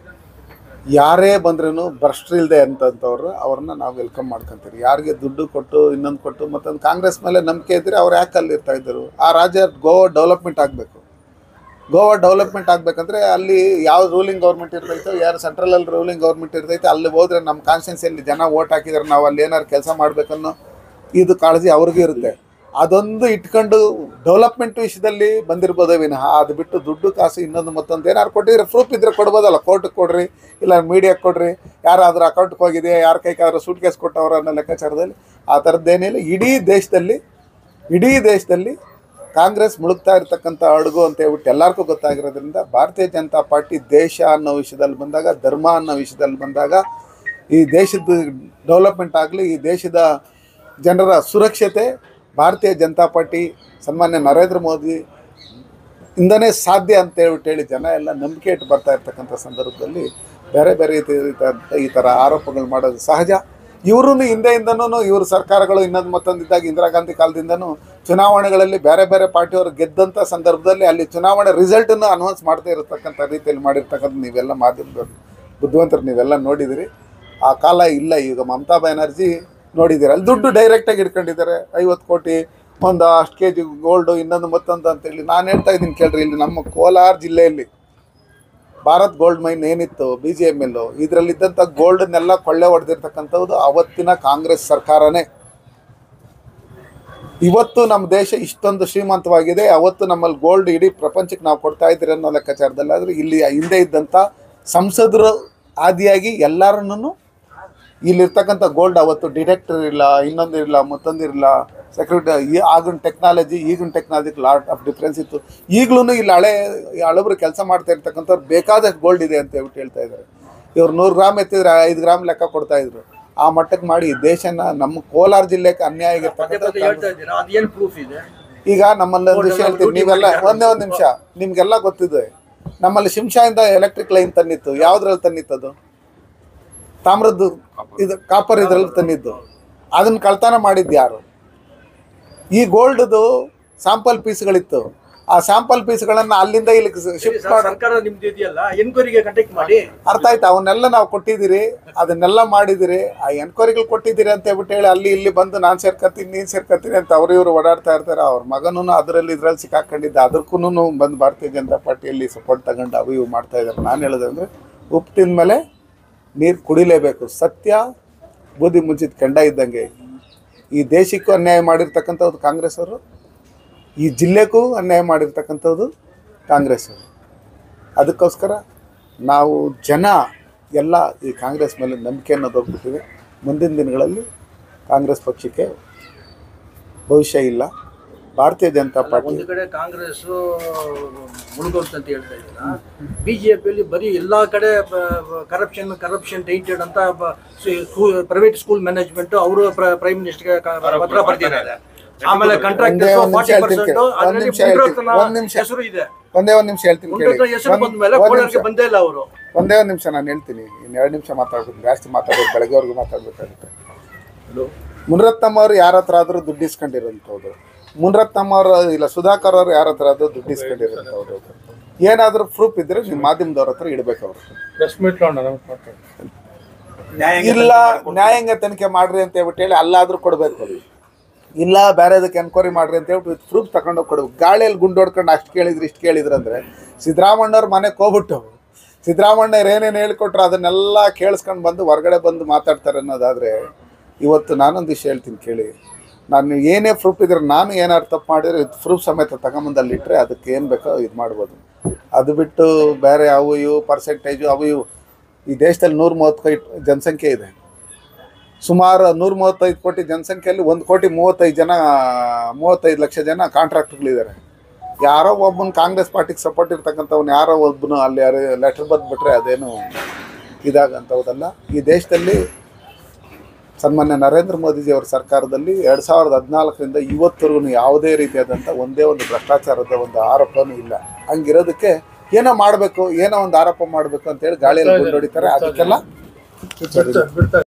ಯಾರೇ ಬಂದ್ರೂ ಭ್ರಷ್ಟ್ರಿಲ್ದೆ ಅಂತಂತವ್ರು ಅವ್ರನ್ನ ನಾವು ವೆಲ್ಕಮ್ ಮಾಡ್ಕೊಂತೀವಿ ಯಾರಿಗೆ ದುಡ್ಡು ಕೊಟ್ಟು ಇನ್ನೊಂದು ಕೊಟ್ಟು ಮತ್ತೊಂದು ಕಾಂಗ್ರೆಸ್ ಮೇಲೆ ನಂಬಿಕೆ ಇದ್ರೆ ಅವ್ರು ಯಾಕೆ ಅಲ್ಲಿ ಇರ್ತಾ ಇದ್ದರು ಆ ರಾಜ್ಯ ಗೋವಾ ಡೆವಲಪ್ಮೆಂಟ್ ಆಗಬೇಕು ಗೋವಾ ಡೆವಲಪ್ಮೆಂಟ್ ಆಗಬೇಕಂದ್ರೆ ಅಲ್ಲಿ ಯಾವ ರೂಲಿಂಗ್ ಗೌರ್ಮೆಂಟ್ ಇರ್ತೈತೋ ಯಾರು ಸೆಂಟ್ರಲಲ್ಲಿ ರೂಲಿಂಗ್ ಗೌರ್ಮೆಂಟ್ ಇರ್ತೈತೆ ಅಲ್ಲಿ ಹೋದ್ರೆ ನಮ್ಮ ಕಾನ್ಸ್ಟಿಟ್ಯೂನ್ಸಿಯಲ್ಲಿ ಜನ ಓಟ್ ಹಾಕಿದ್ರೆ ನಾವು ಅಲ್ಲಿ ಏನಾರು ಕೆಲಸ ಮಾಡಬೇಕನ್ನೋ ಇದು ಕಾಳಜಿ ಅವ್ರಿಗೂ ಇರುತ್ತೆ ಅದೊಂದು ಇಟ್ಕೊಂಡು ಡೆವಲಪ್ಮೆಂಟ್ ವಿಷಯದಲ್ಲಿ ಬಂದಿರ್ಬೋದೇ ವಿನಃ ಅದು ಬಿಟ್ಟು ದುಡ್ಡು ಕಾಸು ಇನ್ನೊಂದು ಮತ್ತೊಂದು ಏನಾರು ಕೊಟ್ಟಿದ್ರೆ ಪ್ರೂಫ್ ಇದ್ರೆ ಕೊಡ್ಬೋದಲ್ಲ ಕೋರ್ಟಿಗೆ ಕೊಡ್ರಿ ಇಲ್ಲ ಮೀಡಿಯಾಕ್ಕೆ ಕೊಡ್ರಿ ಯಾರಾದ್ರೂ ಅಕೌಂಟ್ಗೆ ಹೋಗಿದೆ ಯಾರ ಕೈಗಾದ್ರೂ ಸೂಟ್ ಕೇಸ್ ಕೊಟ್ಟವ್ರ ಅನ್ನೋ ಲೆಕ್ಕಾಚಾರದಲ್ಲಿ ಆ ಥರದ್ದೇನಿಲ್ಲ ಇಡೀ ದೇಶದಲ್ಲಿ ಇಡೀ ದೇಶದಲ್ಲಿ ಕಾಂಗ್ರೆಸ್ ಮುಳುಗ್ತಾ ಇರ್ತಕ್ಕಂಥ ಅಡುಗು ಅಂತ ಹೇಳ್ಬಿಟ್ಟು ಎಲ್ಲರಿಗೂ ಗೊತ್ತಾಗಿರೋದ್ರಿಂದ ಭಾರತೀಯ ಜನತಾ ಪಾರ್ಟಿ ದೇಶ ಅನ್ನೋ ವಿಷಯದಲ್ಲಿ ಬಂದಾಗ ಧರ್ಮ ಅನ್ನೋ ವಿಷಯದಲ್ಲಿ ಬಂದಾಗ ಈ ದೇಶದ ಡೆವಲಪ್ಮೆಂಟ್ ಆಗಲಿ ಈ ದೇಶದ ಜನರ ಸುರಕ್ಷತೆ ಭಾರತೀಯ ಜನತಾ ಪಾರ್ಟಿ ಸನ್ಮಾನ್ಯ ನರೇಂದ್ರ ಮೋದಿ ಇಂದನೇ ಸಾಧ್ಯ ಅಂತ ಹೇಳ್ಬಿಟ್ಟು ಹೇಳಿ ಜನ ಎಲ್ಲ ನಂಬಿಕೆ ಇಟ್ಟು ಬರ್ತಾ ಇರ್ತಕ್ಕಂಥ ಸಂದರ್ಭದಲ್ಲಿ ಬೇರೆ ಬೇರೆ ರೀತಿ ಈ ಥರ ಆರೋಪಗಳು ಮಾಡೋದು ಸಹಜ ಇವರು ಹಿಂದೆಯಿಂದನೂ ಇವರು ಸರ್ಕಾರಗಳು ಇನ್ನೊಂದು ಮತ್ತೊಂದು ಇದ್ದಾಗ ಇಂದಿರಾ ಗಾಂಧಿ ಕಾಲದಿಂದನೂ ಚುನಾವಣೆಗಳಲ್ಲಿ ಬೇರೆ ಬೇರೆ ಪಾರ್ಟಿಯವರು ಗೆದ್ದಂಥ ಸಂದರ್ಭದಲ್ಲಿ ಅಲ್ಲಿ ಚುನಾವಣೆ ರಿಸಲ್ಟನ್ನು ಅನೌನ್ಸ್ ಮಾಡ್ತಾ ಇರತಕ್ಕಂಥ ರೀತಿಯಲ್ಲಿ ಮಾಡಿರ್ತಕ್ಕಂಥ ನೀವೆಲ್ಲ ಮಾಧ್ಯಮದವ್ರು ಬುದ್ಧಿವಂತರು ನೀವೆಲ್ಲ ನೋಡಿದಿರಿ ಆ ಕಾಲ ಇಲ್ಲ ಈಗ ಮಮತಾ ಬ್ಯಾನರ್ಜಿ ನೋಡಿದ್ದೀರಿ ಅಲ್ಲಿ ದುಡ್ಡು ಡೈರೆಕ್ಟಾಗಿ ಇಟ್ಕೊಂಡಿದ್ದಾರೆ ಐವತ್ತು ಕೋಟಿ ಒಂದು ಅಷ್ಟು ಕೆ ಜಿ ಗೋಲ್ಡು ಇನ್ನೊಂದು ಮತ್ತೊಂದು ಅಂತೇಳಿ ನಾನು ಹೇಳ್ತಾ ಇದ್ದೀನಿ ಕೇಳ್ರಿ ಇಲ್ಲಿ ನಮ್ಮ ಕೋಲಾರ ಜಿಲ್ಲೆಯಲ್ಲಿ ಭಾರತ್ ಗೋಲ್ಡ್ ಮೈನ್ ಏನಿತ್ತು ಬಿ ಜಿ ಎಮ್ ಎಲ್ಲು ಇದರಲ್ಲಿದ್ದಂಥ ಗೋಲ್ಡನ್ನೆಲ್ಲ ಕೊಳ್ಳೆ ಹೊಡೆದಿರ್ತಕ್ಕಂಥದ್ದು ಅವತ್ತಿನ ಕಾಂಗ್ರೆಸ್ ಸರ್ಕಾರನೇ ಇವತ್ತು ನಮ್ಮ ದೇಶ ಇಷ್ಟೊಂದು ಶ್ರೀಮಂತವಾಗಿದೆ ಅವತ್ತು ನಮ್ಮಲ್ಲಿ ಗೋಲ್ಡ್ ಇಡೀ ಪ್ರಪಂಚಕ್ಕೆ ನಾವು ಕೊಡ್ತಾ ಇದ್ದೀರಿ ಅನ್ನೋ ಲೆಕ್ಕಾಚಾರದಲ್ಲಿ ಆದರೆ ಇಲ್ಲಿ ಹಿಂದೆ ಇದ್ದಂಥ ಸಂಸದರು ಆದಿಯಾಗಿ ಎಲ್ಲರನ್ನೂ ಇಲ್ಲಿರ್ತಕ್ಕಂಥ ಗೋಲ್ಡ್ ಅವತ್ತು ಡಿಟೆಕ್ಟರ್ ಇಲ್ಲ ಇನ್ನೊಂದು ಇರಲ್ಲ ಮತ್ತೊಂದು ಇರಲ್ಲ ಸೆಕ್ಯೂರಿಟಿ ಈ ಆಗಿನ ಟೆಕ್ನಾಲಜಿ ಈಗಿನ ಟೆಕ್ನಾಲಜಿಗೆ ಲಾಟ್ ಆಫ್ ಡಿಫ್ರೆನ್ಸ್ ಇತ್ತು ಈಗಲೂ ಇಲ್ಲಿ ಹಳೆ ಹಳಬರು ಕೆಲಸ ಮಾಡ್ತಾ ಇರ್ತಕ್ಕಂಥವ್ರು ಬೇಕಾದಷ್ಟು ಗೋಲ್ಡ್ ಇದೆ ಅಂತ ಹೇಳ್ಬಿಟ್ಟು ಹೇಳ್ತಾ ಇದ್ದಾರೆ ಇವ್ರು ನೂರು ಗ್ರಾಮ್ ಎತ್ತಿದ್ರೆ ಐದು ಗ್ರಾಮ್ ಲೆಕ್ಕ ಕೊಡ್ತಾ ಇದ್ರು ಆ ಮಟ್ಟಕ್ಕೆ ಮಾಡಿ ಈ ದೇಶನ ನಮ್ಮ ಕೋಲಾರ ಜಿಲ್ಲೆಗೆ ಅನ್ಯಾಯ ಪದೇ ಪದೇ ಆಗಿರ್ತಕ್ಕಂಥ ಹೇಳ್ತಾ ಇದ್ದೀರಾ ಅದೇನು ಪ್ರೂಫ್ ಇದೆ ಈಗ ನಮ್ಮಲ್ಲಿ ಒಂದು ವಿಷಯ ಹೇಳ್ತೀನಿ ನೀವೆಲ್ಲ ಒಂದೇ ಒಂದು ನಿಮಿಷ ನಿಮ್ಗೆಲ್ಲ ಗೊತ್ತಿದೆ ನಮ್ಮಲ್ಲಿ ಶಿಂಷಾಯಿಂದ ಎಲೆಕ್ಟ್ರಿಕ್ ಲೈನ್ ತಂದಿತ್ತು ಯಾವ್ದ್ರಲ್ಲಿ ತಂದಿತ್ತದು ತಾಮ್ರದ್ದು ಇದು ಕಾಪರ್ ಇದ್ರಲ್ಲಿ ತಂದಿದ್ದು ಅದನ್ನ ಕಳ್ತನ ಮಾಡಿದ್ದು ಯಾರು ಈ ಗೋಲ್ಡ್ದು ಸ್ಯಾಂಪಲ್ ಪೀಸ್ಗಳಿತ್ತು ಆ ಸ್ಯಾಂಪಲ್ ಪೀಸ್ಗಳನ್ನ ಅಲ್ಲಿಂದ ಇಲ್ಲಿ ಶಿಫ್ಟ್ ಸರ್, ಮಾಡಿ ಸರ್ಕಾರ ನಿಮ್ದು ಇದೆಯಲ್ಲ ಎನ್ಕ್ವೈರಿಗೆ ಕಂಟೆಕ್ಟ್ ಮಾಡಿ ಅರ್ಥ ಆಯ್ತು ಅವನ್ನೆಲ್ಲ ನಾವು ಕೊಟ್ಟಿದ್ದೀರಿ ಅದನ್ನೆಲ್ಲ ಮಾಡಿದಿರಿ ಆ ಎನ್ಕ್ವೈರಿಗಳು ಕೊಟ್ಟಿದ್ದೀರಿ ಅಂತ ಹೇಳ್ಬಿಟ್ಟು ಹೇಳಿ ಅಲ್ಲಿ ಇಲ್ಲಿ ಬಂದು ನಾನು ಸೇರ್ಕೊತೀನಿ ನೀನು ಸೇರ್ಕೊತೀನಿ ಅಂತ ಅವರು ಇವರು ಓಡಾಡ್ತಾ ಇರ್ತಾರೆ ಅವ್ರ ಮಗನೂ ಅದರಲ್ಲಿ ಇದ್ರಲ್ಲಿ ಸಿಕ್ಕಾಕೊಂಡಿದ್ದ ಅದಕ್ಕೂ ಬಂದು ಭಾರತೀಯ ಜನತಾ ಪಾರ್ಟಿಯಲ್ಲಿ ಸಪೋರ್ಟ್ ತಗೊಂಡು ಅವು ಇವು ಮಾಡ್ತಾ ಇದ್ದಾರೆ ನಾನು ಹೇಳೋದಂದ್ರೆ ಉಪ್ಪು ತಿಂದಮೇಲೆ ನೀರು ಕುಡಿಲೇಬೇಕು ಸತ್ಯ ಬೂದಿ ಮುಚ್ಚಿದ ಕೆಂಡ ಇದ್ದಂಗೆ ಈ ದೇಶಕ್ಕೂ ಅನ್ಯಾಯ ಮಾಡಿರ್ತಕ್ಕಂಥದ್ದು ಕಾಂಗ್ರೆಸ್ ಅವರು ಈ ಜಿಲ್ಲೆಗೂ ಅನ್ಯಾಯ ಮಾಡಿರ್ತಕ್ಕಂಥದ್ದು ಕಾಂಗ್ರೆಸ್ ಅವರು ಅದಕ್ಕೋಸ್ಕರ ನಾವು ಜನ ಎಲ್ಲ ಈ ಕಾಂಗ್ರೆಸ್ ಮೇಲೆ ನಂಬಿಕೆಯನ್ನು ಹೋಗ್ಬಿಟ್ಟಿದೆ ಮುಂದಿನ ದಿನಗಳಲ್ಲಿ ಕಾಂಗ್ರೆಸ್ ಪಕ್ಷಕ್ಕೆ ಭವಿಷ್ಯ ಇಲ್ಲ ಭಾರತೀಯ ಜನತಾ ಪಾರ್ಟಿ ಒಂದು ಕಡೆ ಕಾಂಗ್ರೆಸ್ ಮುಳುಗೋಗ್ತು ಅಂತ ಹೇಳ್ತಾ ಇದ್ದೀರಾ ಬಿಜೆಪಿಯಲ್ಲಿ ಬರೀ ಎಲ್ಲಾ ಕಡೆ ಕರಪ್ಷನ್ ಕರಪ್ಷನ್ ಟೈಂಟೆಡ್ ಅಂತ ಪ್ರೈವೇಟ್ ಸ್ಕೂಲ್ ಮ್ಯಾನೇಜ್ಮೆಂಟ್ ಅವರು ಪ್ರೈಮ್ ಮಿನಿಸ್ಟರ್ಗೆ ಪತ್ರ ಬರೆದಿದ್ದಾರೆ ಆಮೇಲೆ ಒಂದೇ ಕಾಂಟ್ರಾಕ್ಟರ್ಸ್ ಒಂದ್ ನಿಮಿಷ ಫಾರ್ಟಿ ಹೇಳ್ತೀನಿ ಪರ್ಸೆಂಟ್ ಕೇಳಿ. ಒಂದ್ ಅದರಲ್ಲಿ ನಿಮಿಷ ಹೇಳ್ತೀನಿ. ಮುಂಡ್ರತ್ನ ಒಂದ್ ನಿಮಿಷ. ಹೆಸರು ಇದೆ ಒಂದೇ ಒಂದು ನಿಮಿಷ ಹೇಳ್ತೀನಿ ಕೇಳಿ ಮುಂಡ್ರತ್ನ ಹೆಸರು ಒಂದ್- ಬಂದ ಮೇಲೆ ಒಂದ್ ಕೋಲಾರ್ಗೆ ನಿಮಿಷ. ಬಂದೇ ಇಲ್ಲ ಅವರು ಒಂದೇ ಒಂದು ನಿಮಿಷ ನಾನು ಹೇಳ್ತೀನಿ ಇನ್ನು ಎರಡು ನಿಮಿಷ ಮಾತಾಡ್ಬೇಕು ಜಾಸ್ತಿ ಮಾತಾಡೋದು ಬೆಳಗ್ಗೆವರೆಗೂ ಮಾತಾಡ್ಬೇಕಾಗುತ್ತೆ ಮುನ್ರತ್ನಮ್ಮ ಅವರು ಯಾರ ಹತ್ರ ಆದ್ರೂ ದುಡ್ಡು ಇಸ್ಕೊಂಡಿರೋಂಥವ್ರು ಮುನ್ರತ್ನಮ್ಮ ಅವರು ಇಲ್ಲ ಸುಧಾಕರ್ ಅವರು ಯಾರ ಹತ್ರ ಆದ್ರೂ ದುಡ್ಡು ಇಸ್ಕೊಂಡಿರೋಂಥವ್ರು ಏನಾದರೂ ಪ್ರೂಫ್ ಇದ್ರೆ ನಿಮ್ಮ ಮಾಧ್ಯಮದವ್ರ ಹತ್ರ ಇಡ್ಬೇಕು ಅವರು ಇಲ್ಲ ನ್ಯಾಯಾಂಗ ತನಿಖೆ ಮಾಡ್ರಿ ಅಂತ ಹೇಳ್ಬಿಟ್ಟು ಹೇಳಿ ಅಲ್ಲಾದ್ರೂ ಕೊಡಬೇಕು ಇಲ್ಲ ಬೇರೆದಕ್ಕೆ ಎನ್ಕ್ವೈರಿ ಮಾಡ್ರಿ ಅಂತ ಹೇಳ್ಬಿಟ್ಟು ಪ್ರೂಫ್ ತಗೊಂಡೋಗಿ ಕೊಡ್ಬೇಕು ಗಾಳಿಯಲ್ಲಿ ಗುಂಡು ಹೊಡ್ಕೊಂಡು ಅಷ್ಟು ಕೇಳಿದ್ರು ಇಷ್ಟು ಕೇಳಿದ್ರು ಅಂದರೆ ಸಿದ್ದರಾಮಣ್ಣವ್ರ ಮನೆಗೆ ಹೋಗ್ಬಿಟ್ಟು ಸಿದ್ದರಾಮಣ್ಣವ್ರು ಏನೇನು ಹೇಳ್ಕೊಟ್ರು ಅದನ್ನೆಲ್ಲ ಕೇಳಿಸ್ಕೊಂಡು ಬಂದು ಹೊರಗಡೆ ಬಂದು ಮಾತಾಡ್ತಾರೆ ಅನ್ನೋದಾದರೆ ಇವತ್ತು ನಾನೊಂದು ವಿಷಯ ಹೇಳ್ತೀನಿ ಕೇಳಿ ನಾನು ಏನೇ ಪ್ರೂಫ್ ಇದ್ರೆ ನಾನು ಏನಾದ್ರು ತಪ್ಪು ಮಾಡಿದ್ರೆ ಪ್ರೂಫ್ ಸಮೇತ ತಗೊಂಬಂದು ಅಲ್ಲಿಟ್ಟರೆ ಅದಕ್ಕೆ ಏನು ಬೇಕೋ ಇದು ಮಾಡ್ಬೋದು ಅದು ಬಿಟ್ಟು ಬೇರೆ ಅವು ಇವು ಪರ್ಸೆಂಟೇಜು ಅವು ಇವು ಈ ದೇಶದಲ್ಲಿ ನೂರ ಮೂವತ್ತೈದು ಜನಸಂಖ್ಯೆ ಇದೆ ಸುಮಾರು ನೂರ ಮೂವತ್ತೈದು ಕೋಟಿ ಜನಸಂಖ್ಯೆಯಲ್ಲಿ ಒಂದು ಕೋಟಿ ಮೂವತ್ತೈದು ಜನ ಮೂವತ್ತೈದು ಲಕ್ಷ ಜನ ಕಾಂಟ್ರಾಕ್ಟ್ಗಳಿದ್ದಾರೆ ಯಾರೋ ಒಬ್ಬನ ಕಾಂಗ್ರೆಸ್ ಪಾರ್ಟಿಗೆ ಸಪೋರ್ಟ್ ಇರ್ತಕ್ಕಂಥವ್ನು ಯಾರೋ ಒಬ್ಬನು ಅಲ್ಲಿ ಯಾರು ಲೆಟರ್ ಬಂದುಬಿಟ್ರೆ ಅದೇನು ಇದಾಗಂಥದ್ದಲ್ಲ ಈ ದೇಶದಲ್ಲಿ ಸನ್ಮಾನ್ಯ ನರೇಂದ್ರ ಮೋದಿಜಿ ಅವರ ಸರ್ಕಾರದಲ್ಲಿ ಎರಡು ಸಾವಿರದ ಹದಿನಾಲ್ಕರಿಂದ ಇವತ್ತರೆಗೂ ಯಾವುದೇ ರೀತಿಯಾದಂಥ ಒಂದೇ ಒಂದು ಭ್ರಷ್ಟಾಚಾರದ ಒಂದು ಆರೋಪನೂ ಇಲ್ಲ ಹಂಗಿರೋದಕ್ಕೆ ಏನೋ ಮಾಡಬೇಕು ಏನೋ ಒಂದು ಆರೋಪ ಮಾಡಬೇಕು ಅಂತೇಳಿ ಗಾಳಿಯಲ್ಲಿ ಗುಂಡೊಡಿತಾರೆ ಅದಕ್ಕೆಲ್ಲ